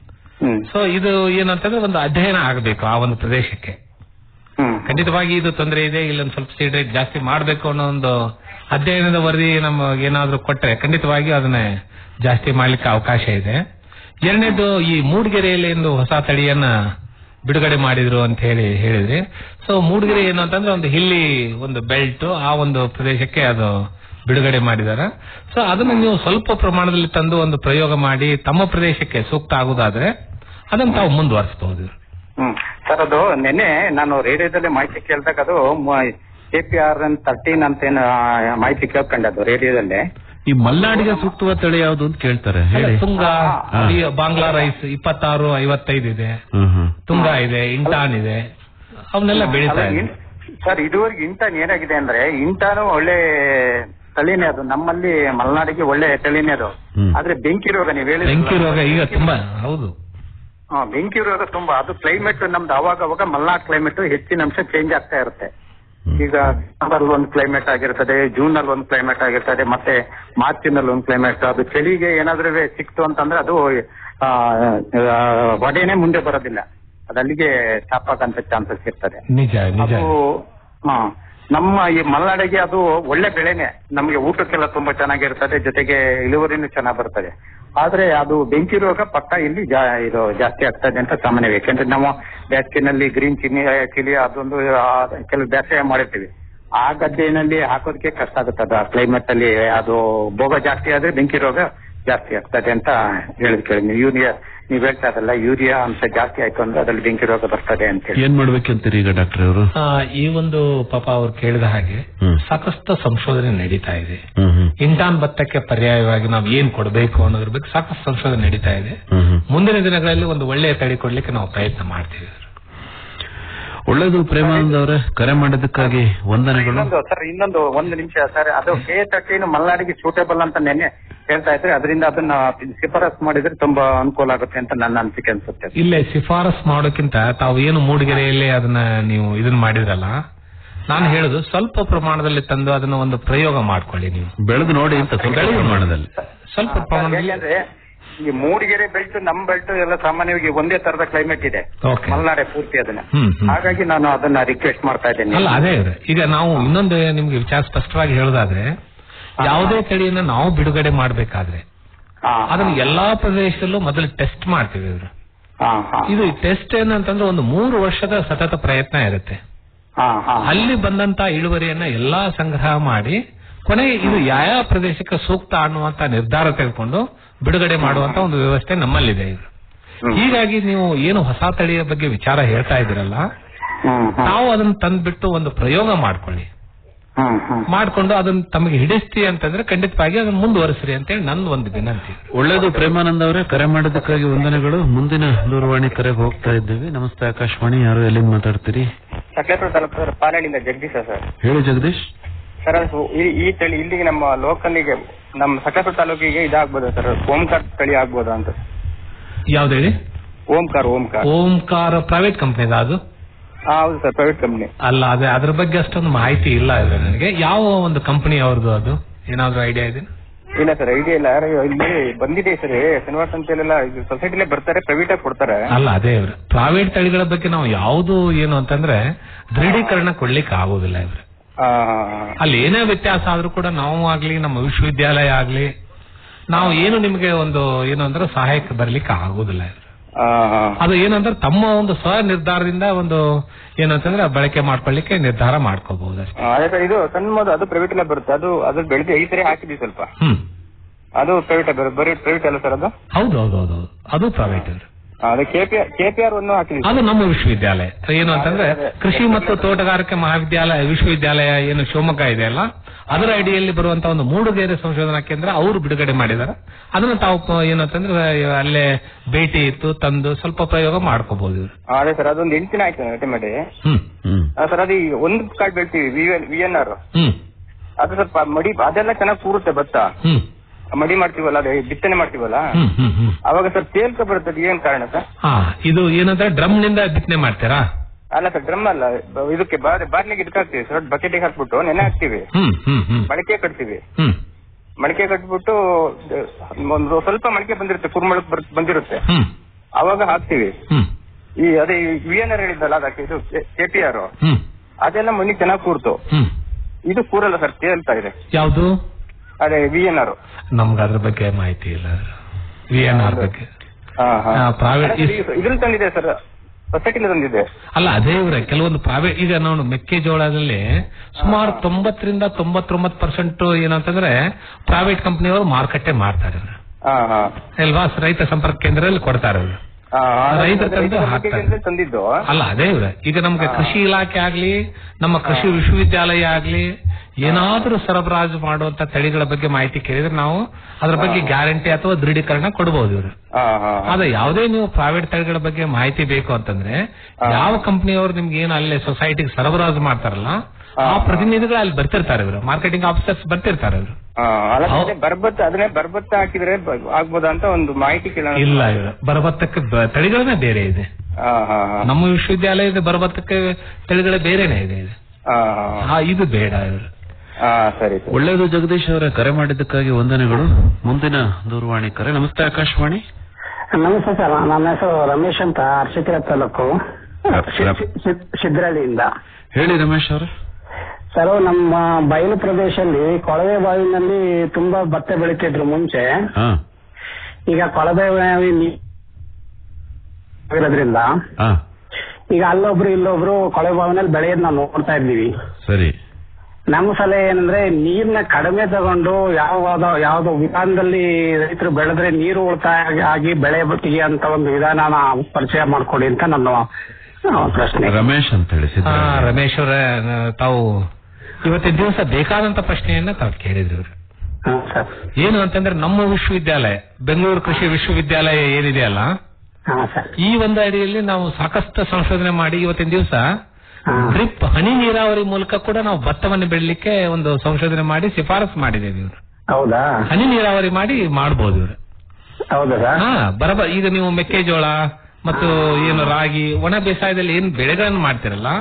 Speaker 7: ಸೊ ಇದು ಏನಂತಂದ್ರೆ ಒಂದು ಅಧ್ಯಯನ ಆಗಬೇಕು ಆ ಒಂದು ಪ್ರದೇಶಕ್ಕೆ ಖಂಡಿತವಾಗಿ ಇದು ತೊಂದರೆ ಇದೆ ಇಲ್ಲೊಂದು ಸ್ವಲ್ಪ ಸೀಡ್ ರೇಟ್ ಜಾಸ್ತಿ ಮಾಡಬೇಕು ಅನ್ನೋ ಒಂದು ಅಧ್ಯಯನದ ವರದಿ ನಮಗೆ ಏನಾದ್ರೂ ಕೊಟ್ರೆ ಖಂಡಿತವಾಗಿ ಅದನ್ನ ಜಾಸ್ತಿ ಮಾಡ್ಲಿಕ್ಕೆ ಅವಕಾಶ ಇದೆ ಎರಡನೇದು ಈ ಮೂಡಿಗೆರೆಯಲ್ಲಿ ಒಂದು ಹೊಸ ತಳಿಯನ್ನ ಬಿಡುಗಡೆ ಮಾಡಿದ್ರು ಅಂತ ಹೇಳಿ ಹೇಳಿದ್ರಿ ಸೊ ಮೂಡಿಗೆರೆ ಏನು ಅಂತಂದ್ರೆ ಒಂದು ಹಿಲ್ಲಿ ಒಂದು ಬೆಲ್ಟ್ ಆ ಒಂದು ಪ್ರದೇಶಕ್ಕೆ ಅದು ಬಿಡುಗಡೆ ಮಾಡಿದಾರೆ ಸೊ ಅದನ್ನ ನೀವು ಸ್ವಲ್ಪ ಪ್ರಮಾಣದಲ್ಲಿ ತಂದು ಒಂದು ಪ್ರಯೋಗ ಮಾಡಿ ತಮ್ಮ ಪ್ರದೇಶಕ್ಕೆ ಸೂಕ್ತ ಆಗುದಾದ್ರೆ ಅದನ್ನ ತಾವು ಮುಂದುವರಿಸಬಹುದು
Speaker 12: ಹ್ಮ್ ಸರ್ ಅದು ನೆನ್ನೆ ನಾನು ರೇಡಿಯೋದಲ್ಲಿ ಮಾಹಿತಿ ಕೇಳಿದಾಗ ಅದು K P R N thirteen ಅಂತ ಏನು ಆ, ಮಾಹಿತಿ ಕೇಳ್ಕೊಂಡದ್ದು ರೇಡಿಯೋದಲ್ಲಿ
Speaker 6: ಈ ಮಲ್ನಾಡಿಗೆ ಸೂಕ್ತವ ತಳಿ ಯಾವುದು ಅಂತ ಕೇಳ್ತಾರೆ ಹೇಳಿ
Speaker 7: ತುಂಗ ಈ ಬಾಂಗ್ಲಾ ರೈಸ್ ಇಪ್ಪತ್ತಾರು ಐವತ್ತೈದು ಇದೆ
Speaker 6: ಹ್ಮ್ ಹ್ಮ್
Speaker 7: ತುಂಗ ಇದೆ ಇಂಟಾನ್ ಇದೆ ಅವನ್ನೆಲ್ಲ ಬೆಳೀತಾ
Speaker 12: ಅಲ್ಲ,
Speaker 7: ಇದೆ
Speaker 12: ಇನ್- ಸರ್ ಇದುವರೆಗೆ ಇಂಟಾನ್ ಏನಾಗಿದೆ ಅಂದ್ರೆ ಇಂಟಾನು ಒಳ್ಳೆ ತಳಿನೇ ಅದು ನಮ್ಮಲ್ಲಿ ಮಲೆನಾಡಿಗೆ ಒಳ್ಳೆ ತಳಿನೇ ಅದು ಆದ್ರೆ ಬೆಂಕಿ ರೋಗ ನೀವು ಹೇಳಿದ್ರಲ್ಲ,
Speaker 7: ಬೆಂಕಿ ರೋಗ ಈಗ ತುಂಬಾ ಹೌದು
Speaker 12: ಹಾ, ಬೆಂಕಿ ರೋಗ ತುಂಬಾ ಅದು ಕ್ಲೈಮೇಟ್ ನಮ್ದು ಅವಾಗ ಅವಾಗ ಮಲೆನಾಡ್ ಕ್ಲೈಮೇಟ್ ಹೆಚ್ಚಿನ ಅಂಶ ಚೇಂಜ್ ಆಗ್ತಾ ಇರುತ್ತೆ ಈಗ ಡಿಸೆಂಬರ್ ಒಂದು ಕ್ಲೈಮೇಟ್ ಆಗಿರ್ತದೆ ಜೂನ್ ಅಲ್ಲಿ ಒಂದು ಕ್ಲೈಮೇಟ್ ಆಗಿರ್ತದೆ ಮತ್ತೆ ಮಾರ್ಚಿನಲ್ಲಿ ಒಂದು ಕ್ಲೈಮೇಟ್ ಅದು ಚಳಿಗೆ ಏನಾದ್ರೂ ಸಿಕ್ತು ಅಂತಂದ್ರೆ ಅದು ಆ, ಆ, ಹೊಡೆನೆ ಮುಂದೆ ಬರೋದಿಲ್ಲ ಅದು ಅಲ್ಲಿಗೆ ಸ್ಟಾಪ್ ಆಗಂತ ಚಾನ್ಸಸ್ ಇರ್ತದೆ
Speaker 7: ನಿಜ ನಿಜ
Speaker 12: ಅದು ಹಾ ನಮ್ಮ ಈ ಮಲೆನಾಡಿಗೆ ಅದು ಒಳ್ಳೆ ಬೆಳೆನೆ ನಮಗೆ ಊಟಕ್ಕೆಲ್ಲ ತುಂಬಾ ಚೆನ್ನಾಗಿರ್ತದೆ ಜೊತೆಗೆ ಇಳುವರಿನೂ ಚೆನ್ನಾಗಿ ಬರ್ತದೆ ಆದ್ರೆ ಅದು ಬೆಂಕಿ ರೋಗ ಪಕ್ಕ ಇಲ್ಲಿ ಜಾ ಇದು ಜಾಸ್ತಿ ಆಗ್ತದೆ ಅಂತ ಸಾಮಾನ್ಯ ಯಾಕೆಂದ್ರೆ ನಾವು ಬೇಸಿಗೆನಲ್ಲಿ ಗ್ರೀನ್ ಚಿಲ್ಲಿ ಚಿಲ್ಲಿ ಅದೊಂದು ಆ, ಕೆಲವು ಬೇಸಾಯ ಮಾಡಿರ್ತೀವಿ ಆ ಗದ್ದೆನಲ್ಲಿ ಹಾಕೋದಕ್ಕೆ ಕಷ್ಟ ಆಗುತ್ತೆ ಅದು ಕ್ಲೈಮೇಟ್ ಅಲ್ಲಿ ಅದು ಭೋಗ ಜಾಸ್ತಿ ಆದ್ರೆ ಬೆಂಕಿ ರೋಗ ಜಾಸ್ತಿ ಆಗ್ತದೆ ಅಂತ ಹೇಳಿದ್ ಕೇಳಿ ಯೂರಿಯಾ ನೀವ್ ಹೇಳ್ತಾ ಇರಲ್ಲ ಯೂರಿಯಾ ಅಂಶ ಜಾಸ್ತಿ ಆಯ್ತು ಅಂದ್ರೆ ಅದ್ರಲ್ಲಿ ಬೆಂಕಿ ರೋಗ ಬರ್ತದೆ ಅಂತ ಹೇಳಿ
Speaker 6: ಏನ್ ಮಾಡ್ಬೇಕಂತೀರಿ ಈಗ ಡಾಕ್ಟರ್ ಅವರು
Speaker 7: ಆ, ಈ ಒಂದು ಪಾಪ ಅವ್ರು ಕೇಳಿದ ಹಾಗೆ
Speaker 6: ಹ್ಮ್.
Speaker 7: ಸಾಕಷ್ಟು ಸಂಶೋಧನೆ ನಡೀತಾ ಇದೆ
Speaker 6: ಹ್ಮ್ ಹ್ಮ್
Speaker 7: ಇಂಟಾನ್ ಭತ್ತಕ್ಕೆ ಪರ್ಯಾಯವಾಗಿ ನಾವು ಏನ್ ಕೊಡಬೇಕು ಅನ್ನೋದ್ರ ಬಗ್ಗೆ ಸಾಕಷ್ಟು ಸಂಶೋಧನೆ ನಡೀತಾ ಇದೆ
Speaker 6: ಹ್ಮ್ ಹ್ಮ್
Speaker 7: ಮುಂದಿನ ದಿನಗಳಲ್ಲಿ ಒಂದು ಒಳ್ಳೆಯ ತಳಿ ಕೊಡ್ಲಿಕ್ಕೆ ನಾವು ಪ್ರಯತ್ನ ಮಾಡ್ತೀವಿ
Speaker 6: ಒಳ್ಳೇದು ಪ್ರೇಮಾನಂದ್ ಅವರೇ ಕರೆ ಮಾಡಿದ್ದಕ್ಕಾಗಿ ವಂದನೆಗಳು
Speaker 12: ಇನ್ನೊಂದು ಸರ್ ಇನ್ನೊಂದು ಒಂದು ನಿಮಿಷ ಸರ್ ಅದು ಕೆ ತರ್ಟೀನ್ ಮಲ್ನಾಡಿಗೆ ಸೂಟೇಬಲ್ ಅಂತ ನೆನ್ನೆ ಹೇಳ್ತಾ ಇದ್ರೆ ಅದರಿಂದ ಅದನ್ನ ಶಿಫಾರಸ್ ಮಾಡಿದ್ರೆ ತುಂಬಾ ಅನುಕೂಲ ಆಗುತ್ತೆ ಅಂತ ನನ್ನ ಅನಿಸಿಕೆ ಅನ್ಸುತ್ತೆ
Speaker 7: ಇಲ್ಲೇ ಶಿಫಾರಸ್ ಮಾಡೋಕ್ಕಿಂತ ತಾವು ಏನು ಮೂಡಿಗೆರೆಯಲ್ಲಿ ಅದನ್ನ ನೀವು ಇದನ್ನ ಮಾಡಿದ್ರಲ್ಲ ನಾನು ಹೇಳುದು ಸ್ವಲ್ಪ ಪ್ರಮಾಣದಲ್ಲಿ ತಂದು ಅದನ್ನ ಒಂದು ಪ್ರಯೋಗ ಮಾಡ್ಕೊಳ್ಳಿ ನೀವು
Speaker 6: ಬೆಳೆದು ನೋಡಿ ಅಂತ ಸ್ವಲ್ಪ
Speaker 7: ಬೆಳೆದು
Speaker 6: ಪ್ರಮಾಣದಲ್ಲಿ
Speaker 7: ಸ್ವಲ್ಪ ಪ್ರಮಾಣದಲ್ಲಿ
Speaker 12: ಯಾಕಂದ್ರೆ ಈ ಮೂಡಿಗೆರೆ ಬೆಲ್ಟ್ ನಮ್ ಬೆಲ್ಟ್ ಎಲ್ಲ ಸಾಮಾನ್ಯವಾಗಿ ಒಂದೇ ತರದ ಕ್ಲೈಮೇಟ್ ಇದೆ
Speaker 7: Okay.
Speaker 12: ಮಲ್ನಾಡೆ ಪೂರ್ತಿ ಅದನ್ನ
Speaker 7: ಹ್ಮ್, ಹ್ಮ್.
Speaker 12: ಹಾಗಾಗಿ ನಾನು ಅದನ್ನ ರಿಕ್ವೆಸ್ಟ್ ಮಾಡ್ತಾ ಇದ್ದೇನೆ
Speaker 7: ಅಲ್ಲ ಅದೇ ಇದೆ. ಈಗ ನಾವು ಇನ್ನೊಂದು ನಿಮ್ಗೆ ವಿಚಾರ ಸ್ಪಷ್ಟವಾಗಿ ಹೇಳೋದಾದ್ರೆ ಯಾವುದೇ ತಳಿಯನ್ನ ನಾವು ಬಿಡುಗಡೆ ಮಾಡ್ಬೇಕಾದ್ರೆ
Speaker 12: ಹಾ,
Speaker 7: ಅದನ್ನ ಎಲ್ಲಾ ಪ್ರದೇಶದಲ್ಲೂ ಮೊದಲು ಟೆಸ್ಟ್ ಮಾಡ್ತೀವಿ ಇವರು
Speaker 12: ಹಾ, ಹಾ,
Speaker 7: ಇದು ಟೆಸ್ಟ್ ಏನಂತಂದ್ರೆ ಒಂದು ಮೂರು ವರ್ಷದ ಸತತ ಪ್ರಯತ್ನ ಇರುತ್ತೆ
Speaker 12: ಹಾ, ಹಾ.
Speaker 7: ಅಲ್ಲಿ ಬಂದಂತ ಇಳುವರಿಯನ್ನ ಎಲ್ಲಾ ಸಂಗ್ರಹ ಮಾಡಿ ಕೊನೆಗೆ ಇದು ಯಾವ ಪ್ರದೇಶಕ್ಕೆ ಸೂಕ್ತ ಅನ್ನುವಂತ ನಿರ್ಧಾರ ತೆಗೆದುಕೊಂಡು ಬಿಡುಗಡೆ ಮಾಡುವಂತ ಒಂದು ವ್ಯವಸ್ಥೆ ನಮ್ಮಲ್ಲಿದೆ ಇದು ಹೀಗಾಗಿ ನೀವು ಏನು ಹೊಸ ತಳಿಯ ಬಗ್ಗೆ ವಿಚಾರ ಹೇಳ್ತಾ ಇದ್ದೀರಲ್ಲ
Speaker 12: ಹ್ಮ್, ಹ್ಮ್,
Speaker 7: ನಾವು ಅದನ್ನ ತಂದ್ಬಿಟ್ಟು ಒಂದು ಪ್ರಯೋಗ ಮಾಡ್ಕೊಳ್ಳಿ
Speaker 12: ಹ್ಮ್, ಹ್ಮ್.
Speaker 7: ಮಾಡ್ಕೊಂಡು ಅದನ್ನ ತಮಗೆ ಹಿಡಿಸ್ತಿ ಅಂತಂದ್ರೆ ಖಂಡಿತವಾಗಿ ಅದನ್ನ ಮುಂದುವರಿಸ್ರಿ ಅಂತೇಳಿ ನಂದು ಒಂದು ವಿನಂತಿ
Speaker 6: ಒಳ್ಳೇದು ಪ್ರೇಮಾನಂದ್ ಅವರೇ ಕರೆ ಮಾಡಿದ್ದಕ್ಕಾಗಿ ವಂದನೆಗಳು ಮುಂದಿನ ದೂರವಾಣಿ ಕರೆಗೆ ಹೋಗ್ತಾ ಇದ್ದೇವೆ ನಮಸ್ತೆ ಆಕಾಶವಾಣಿ ಯಾರು ಎಲ್ಲಿಂದ ಮಾತಾಡ್ತೀರಿ
Speaker 13: ಸಕಲೇಶ್ವರ ತಾಲೂಕು ಸರ್ ಪಾಲಳಿಂದ ಜಗದೀಶ ಸರ್
Speaker 6: ಹೇಳಿ ಜಗದೀಶ್
Speaker 13: ಸರ್ ಅದು ಈ- ಈ ತಳಿ ಇಲ್ಲಿಗೆ ನಮ್ಮ ಲೋಕಲ್ಗೆ ನಮ್ಮ ಸಕಲೇಶ್ವರ ತಾಲೂಕಿಗೆ ಇದಾಗ್ಬೋದಾ ಸರ್ ಓಂಕಾರ್ ತಳಿ ಆಗ್ಬೋದಾ ಅಂತ
Speaker 7: ಯಾವ್ದು ಹೇಳಿ
Speaker 13: ಓಂಕಾರ್ ಓಂಕಾರ್
Speaker 7: ಓಂಕಾರ ಪ್ರೈವೇಟ್ ಕಂಪನಿದ ಅದು
Speaker 13: ಹಾ ಹೌದು ಸರ್ ಪ್ರೈವೇಟ್ ಕಂಪ್ನಿ
Speaker 7: ಅಲ್ಲ ಅದೇ ಅದ್ರ ಬಗ್ಗೆ ಅಷ್ಟೊಂದು ಮಾಹಿತಿ ಇಲ್ಲ ಇದೆ ನನಗೆ ಯಾವ ಒಂದು ಕಂಪನಿ ಅವ್ರದ್ದು ಅದು ಏನಾದ್ರು ಐಡಿಯಾ ಇದೆ
Speaker 13: ಇಲ್ಲ ಸರ್ ಐಡಿಯಾ ಇಲ್ಲ ಯಾರು ಇಲ್ಲಿ ಬಂದಿದೆ ಸರ್ ಶನಿವಾರ ಸಂತೆಲೆಲ್ಲ ಸೊಸೈಟಿಲೇ ಬರ್ತಾರೆ ಪ್ರೈವೇಟ್ ಆಗಿ ಕೊಡ್ತಾರೆ
Speaker 7: ಅಲ್ಲ ಅದೇ ಇವ್ರು ಪ್ರೈವೇಟ್ ತಳಿಗಳ ಬಗ್ಗೆ ನಾವು ಯಾವುದು ಏನು ಅಂತಂದ್ರೆ ದೃಢೀಕರಣ ಕೊಡ್ಲಿಕ್ಕೆ ಆಗೋದಿಲ್ಲ ಇವ್ರು
Speaker 13: ಆ,
Speaker 7: ಅಲ್ಲಿ ಏನೇ ವ್ಯತ್ಯಾಸ ಆದ್ರೂ ಕೂಡ ನಾವು ಆಗ್ಲಿ ನಮ್ಮ ವಿಶ್ವವಿದ್ಯಾಲಯ ಆಗ್ಲಿ ನಾವು ಏನು ನಿಮಗೆ ಒಂದು ಏನು ಅಂದ್ರೆ ಸಹಾಯಕ್ಕೆ ಬರ್ಲಿಕ್ಕೆ ಆಗೋದಿಲ್ಲ ಇವ್ರು
Speaker 13: ಆ, ಆ.
Speaker 7: ಅದು ಏನಂದ್ರೆ ತಮ್ಮ ಒಂದು ಸ್ವ ನಿರ್ಧಾರದಿಂದ ಒಂದು ಏನಂತಂದ್ರೆ ಬಳಕೆ ಮಾಡ್ಕೊಳ್ಳಿಕ್ಕೆ ನಿರ್ಧಾರ ಮಾಡ್ಕೋಬಹುದು ಅಷ್ಟೇ
Speaker 13: ಆ, ಅದೇ ಸರ್ ಇದು ಸಣ್ಣ ಮೊದಲು ಅದು ಪ್ರೈವೇಟ್ ಎಲ್ಲ ಬರುತ್ತೆ ಅದು ಅದು ಬೆಳೆದು ಈ ಸರಿ ಹಾಕಿದ್ವಿ ಸ್ವಲ್ಪ
Speaker 7: ಹ್ಮ್
Speaker 13: ಅದು ಪ್ರೈವೇಟ್ ಬರೀ ಪ್ರೈವೇಟ್ ಅಲ್ಲ ಸರ್ ಅದು
Speaker 7: ಹೌದು ಹೌದು ಹೌದು ಹೌದು ಅದು ಪ್ರೈವೇಟ್
Speaker 13: ಆ, ಅದು ಕೆಪಿಆರ್ ಕೆಪಿಆರ್ ಒಂದು ಹಾಕಿದ್ವಿ
Speaker 7: ಅದು ನಮ್ಮ ವಿಶ್ವವಿದ್ಯಾಲಯ ಏನು ಅಂತಂದ್ರೆ ಕೃಷಿ ಮತ್ತು ತೋಟಗಾರಿಕೆ ಮಹಾವಿದ್ಯಾಲಯ ವಿಶ್ವವಿದ್ಯಾಲಯ ಏನು ಶಿವಮೊಗ್ಗ ಇದೆ ಅಲ್ಲ ಅದರ ಅಡಿಯಲ್ಲಿ ಬರುವಂತ ಒಂದು ಮೂಡುಗೆರೆ ಸಂಶೋಧನಾ ಕೇಂದ್ರ ಅವರು ಬಿಡುಗಡೆ ಮಾಡಿದಾರೆ ಅದನ್ನ ತಾವು ಪ- ಏನು ಅಂತಂದ್ರೆ ಅಲ್ಲೇ ಭೇಟಿ ಇತ್ತು ತಂದು ಸ್ವಲ್ಪ ಪ್ರಯೋಗ ಮಾಡ್ಕೋಬಹುದು ಇವ್ರು
Speaker 13: ಆ, ಅದೇ ಸರ್ ಅದೊಂದು ಎಂಟು ದಿನ ಆಯ್ತು ಅಟೆ ಮಾಡಿ
Speaker 7: ಹ್ಮ್
Speaker 6: ಹ್ಮ್
Speaker 13: ಆ, ಸರ್ ಅದು ಈ ಒಂದು ಕಾರ್ಡ್ ಬೆಳ್ತೀವಿ ವಿ ಎನ್ ಆರ್
Speaker 7: ಹ್ಮ್
Speaker 13: ಅದು ಸ್ವಲ್ಪ ಮಡಿ ಅದೆಲ್ಲ ಚೆನ್ನಾಗಿ ಕೂರುತ್ತೆ ಭತ್ತ
Speaker 7: ಹ್ಮ್
Speaker 13: ಮಡಿ ಮಾಡ್ತೀವಲ್ಲ ಅದೇ ಬಿತ್ತನೆ ಮಾಡ್ತೀವಲ್ಲ
Speaker 7: ಹ್ಮ್ ಹ್ಮ್ ಹ್ಮ್
Speaker 13: ಅವಾಗ ಸರ್ ತೇಲ್ಕ ಬರುತ್ತೆ ಏನ್ ಕಾರಣ ಸರ್
Speaker 7: ಹಾ ಇದು ಏನಂದ್ರೆ ಡ್ರಮ್ ನಿಂದ ಬಿತ್ತನೆ ಮಾಡ್ತೀರಾ
Speaker 13: ಅಲ್ಲ ಸರ್ ಡ್ರಮ್ ಅಲ್ಲ ಬ- ಇದಕ್ಕೆ ಬಾಟ್ಲಿಗೆ ಇದಕ್ಕೆ ಹಾಕ್ತೀವಿ ಸರ್ ಬಕೆಟಿಗೆ ಹಾಕ್ಬಿಟ್ಟು ನೆನೆ ಹಾಕ್ತಿವಿ
Speaker 7: ಹ್ಮ್ ಹ್ಮ್ ಹ್ಮ್
Speaker 13: ಮಡಿಕೆ ಕಟ್ತೀವಿ
Speaker 7: ಹ್ಮ್
Speaker 13: ಮಡಿಕೆ ಕಟ್ಬಿಟ್ಟು ದ- ಒಂದು ಸ್ವಲ್ಪ ಮಡಿಕೆ ಬಂದಿರುತ್ತೆ ಕುರ್ಮಳಕ್ ಬರ್- ಬಂದಿರುತ್ತೆ
Speaker 7: ಹ್ಮ್
Speaker 13: ಅವಾಗ ಹಾಕ್ತಿವಿ
Speaker 7: ಹ್ಮ್
Speaker 13: ಈ ಅದೇ ವಿ ಎನ್ ಆರ್ ಹೇಳಿದ್ದಲ್ಲ ಅದಕ್ಕೆ ಇದು ಕೆ ಪಿ ಆರ್
Speaker 7: ಹ್ಮ್
Speaker 13: ಅದೆಲ್ಲ ಮಣ್ಣಿಗೆ ಚೆನ್ನಾಗಿ ಕೂರ್ತು
Speaker 7: ಹ್ಮ್
Speaker 13: ಇದು ಕೂರಲ್ಲ ಸರ್ ತೇಲ್ತಾ ಇದೆ
Speaker 7: ಯಾವುದು
Speaker 13: ಅದೇ ವಿ ಎನ್ ಆರ್
Speaker 7: ನಮ್ಗೆ ಅದ್ರ ಬಗ್ಗೆ ಮಾಹಿತಿ ಇಲ್ಲ ವಿ ಎನ್ ಆರ್ ಬಗ್ಗೆ private is-
Speaker 13: ಇದ್ರಲ್ಲಿ ತಂದಿದೆ ಸರ್ ಸೊಸೈಟಿಲಿ ತಂದಿದೆ
Speaker 7: ಅಲ್ಲ ಅದೇ ಇವ್ರೆ ಕೆಲವೊಂದು ಪ್ರೈವೇಟ್ ಈಗ ನಾವು ಮೆಕ್ಕೆಜೋಳದಲ್ಲಿ ಸುಮಾರು ತೊಂಬತ್ತರಿಂದ ತೊಂಬತ್ತೊಂಬತ್ತು ಪರ್ಸೆಂಟ್ ಏನಂತಂದ್ರೆ ಪ್ರೈವೇಟ್ ಕಂಪನಿಯವರು ಮಾರುಕಟ್ಟೆ ಮಾಡ್ತಾರೆ ಇವ್ರು.
Speaker 13: ಹಾ ಹಾ
Speaker 7: ಅಲ್ವಾ ರೈತ ಸಂಪರ್ಕ ಕೇಂದ್ರದಲ್ಲಿ ಕೊಡ್ತಾರೆ ಇವ್ರು.
Speaker 13: ಹಾ, ಹಾ,
Speaker 7: ರೈತ
Speaker 13: ಅದೇ
Speaker 7: ತಂದು
Speaker 13: ರೈತ
Speaker 7: ಹಾಕ್ತಾರೆ.
Speaker 13: ಸಂಘಕ್ಕೆ ತಂದಿದ್ದು
Speaker 7: ಅಲ್ಲ ಅದೇ ಇವ್ರೆ ಈಗ ನಮ್ಗೆ ಕೃಷಿ ಇಲಾಖೆ ಆಗ್ಲಿ ನಮ್ಮ ಕೃಷಿ ವಿಶ್ವವಿದ್ಯಾಲಯ ಆಗ್ಲಿ ಏನಾದ್ರೂ ಸರಬರಾಜು ಮಾಡುವಂತ ತಳಿಗಳ ಬಗ್ಗೆ ಮಾಹಿತಿ ಕೇಳಿದ್ರೆ ನಾವು ಅದ್ರ ಬಗ್ಗೆ ಗ್ಯಾರಂಟಿ ಅಥವಾ ದೃಢೀಕರಣ ಕೊಡಬಹುದು ಇವ್ರು
Speaker 13: ಹಾ ಹಾ
Speaker 7: ಆದ್ರೆ ಯಾವುದೇ ನೀವು ಪ್ರೈವೇಟ್ ತಳಿಗಳ ಬಗ್ಗೆ ಮಾಹಿತಿ ಬೇಕು ಅಂತಂದ್ರೆ ಯಾವ ಕಂಪನಿಯವರು ನಿಮ್ಗೆ ಏನು ಅಲ್ಲಿ ಸೊಸೈಟಿಗೆ ಸರಬರಾಜು ಮಾಡ್ತಾರಲ್ಲ ಆ ಪ್ರತಿನಿಧಿಗಳು ಅಲ್ಲಿ ಬರ್ತಿರ್ತಾರೆ ಇವರು ಮಾರ್ಕೆಟಿಂಗ್ ಆಫೀಸರ್ಸ್ ಬರ್ತಿರ್ತಾರೆ ಇವರು
Speaker 13: ಹಾ, ಅಲ್ಲ ಅದೇ ಬರ್ಬತ್ತ ಅದನ್ನೇ ಬರ್ಬತ್ತ ಹಾಕಿದ್ರೆ ಬ- ಆಗ್ಬೋದಾ ಅಂತ ಒಂದು ಮಾಹಿತಿ ಕೇಳೋಣ
Speaker 7: ಇಲ್ಲ ಇವರು ಬರಬತ್ತಕ್ಕೆ ಬ- ತಳಿಗಳೇ ಬೇರೆ ಇದೆ
Speaker 13: ಹಾ ಹಾ ಹಾ
Speaker 7: ನಮ್ಮ ವಿಶ್ವವಿದ್ಯಾಲಯದ ಬರಬತ್ತಕ್ಕೆ ತಳಿಗಳೇ ಬೇರೆನೆ ಇದೆ ಇದು.
Speaker 13: ಹಾ ಹಾ
Speaker 7: ಆ, ಇದು ಬೇಡ ಇವರು
Speaker 13: ಹಾ ಸರಿ ಸರಿ
Speaker 6: ಒಳ್ಳೇದು ಜಗದೀಶ್ ಅವರೇ ಕರೆ ಮಾಡಿದ್ದಕ್ಕಾಗಿ ವಂದನೆಗಳು ಮುಂದಿನ ದೂರವಾಣಿ ಕರೆ ನಮಸ್ತೆ ಆಕಾಶವಾಣಿ
Speaker 14: ನಮಸ್ತೆ ಸರ್ ನನ್ನ ಹೆಸರು ರಮೇಶ್ ಅಂತ ಅರ್ಶಿಕೆರೆ ತಾಲೂಕು ಶಿ- ಶಿ- ಶಿದ್ರಳ್ಳಿಯಿಂದ
Speaker 6: ಹೇಳಿ ರಮೇಶ್ ಅವರೇ
Speaker 14: ಸರ್ ನಮ್ಮ ಬಯಲು ಪ್ರದೇಶದಲ್ಲಿ ಕೊಳವೆ ಬಾವಿನಲ್ಲಿ ತುಂಬಾ ಭತ್ತ ಬೆಳಿತಿದ್ರು ಮುಂಚೆ
Speaker 6: ಹಾ
Speaker 14: ಈಗ ಕೊಳವೆ ಬಾವಿ ನೀ- ಇರೋದ್ರಿಂದ
Speaker 6: ಹಾ
Speaker 14: ಈಗ ಅಲ್ಲೊಬ್ರು ಇಲ್ಲೊಬ್ರು ಕೊಳವೆ ಬಾವಿನಲ್ಲಿ ಬೆಳೆಯೋದ್ ನಾವು ನೋಡ್ತಾ ಇದ್ದೀವಿ
Speaker 6: ಸರಿ
Speaker 14: ನಮ್ಮ ಸಲಹೆ ಏನಂದ್ರೆ ನೀರ್ನ ಕಡಿಮೆ ತಗೊಂಡು ಯಾವ ಯಾವ್ದು ವಿಧಾನದಲ್ಲಿ ರೈತರು ಬೆಳೆದ್ರೆ ನೀರು ಉಳಿತಾಯ ಆಗಿ ಬೆಳೆ ತೆಗೆಯುವಂತ ಒಂದು ವಿಧಾನನ ಪರಿಚಯ ಮಾಡ್ಕೊಡಿ ಅಂತ ನನ್ನ ಆ, ಪ್ರಶ್ನೆ
Speaker 6: ರಮೇಶ್ ಅಂತ ಹೇಳಿ
Speaker 7: ಹಾ
Speaker 6: ಸಿದ್ದರಾಮಯ್ಯ.
Speaker 7: ರಮೇಶ್ ಅವರ ತಾವು ಇವತ್ತಿನ ದಿವಸ ಬೇಕಾದಂತ ಪ್ರಶ್ನೆಯನ್ನ ತಾವು ಕೇಳಿದ್ರಿ ಇವ್ರು ಏನು ಅಂತಂದ್ರೆ ನಮ್ಮ ವಿಶ್ವವಿದ್ಯಾಲಯ ಬೆಂಗಳೂರು ಕೃಷಿ ವಿಶ್ವವಿದ್ಯಾಲಯ ಏನಿದೆಯಲ್ಲ ಈ ಒಂದು ಅಡಿಯಲ್ಲಿ ನಾವು ಸಾಕಷ್ಟು ಸಂಶೋಧನೆ ಮಾಡಿ ಇವತ್ತಿನ ದಿವಸ ಡ್ರಿಪ್ ಹನಿ ನೀರಾವರಿ ಮೂಲಕ ಕೂಡ ನಾವು ಭತ್ತವನ್ನು ಬೆಳಿಲಿಕ್ಕೆ ಒಂದು ಸಂಶೋಧನೆ ಮಾಡಿ ಶಿಫಾರಸು ಮಾಡಿದ್ದೇವೆ ಇವರು
Speaker 14: ಹೌದಾ
Speaker 7: ಹನಿ ನೀರಾವರಿ ಮಾಡಿ ಮಾಡಬಹುದು ಇವರು
Speaker 14: ಹೌದಾ
Speaker 7: ಹಾ ಬರಬ ಈಗ ನೀವು ಮೆಕ್ಕೆಜೋಳ ಮತ್ತು ಏನು ರಾಗಿ ಒಣ ಬೇಸಾಯದಲ್ಲಿ ಏನು ಬೆಳೆಗಳನ್ನು ಮಾಡ್ತಿರಲ್ಲ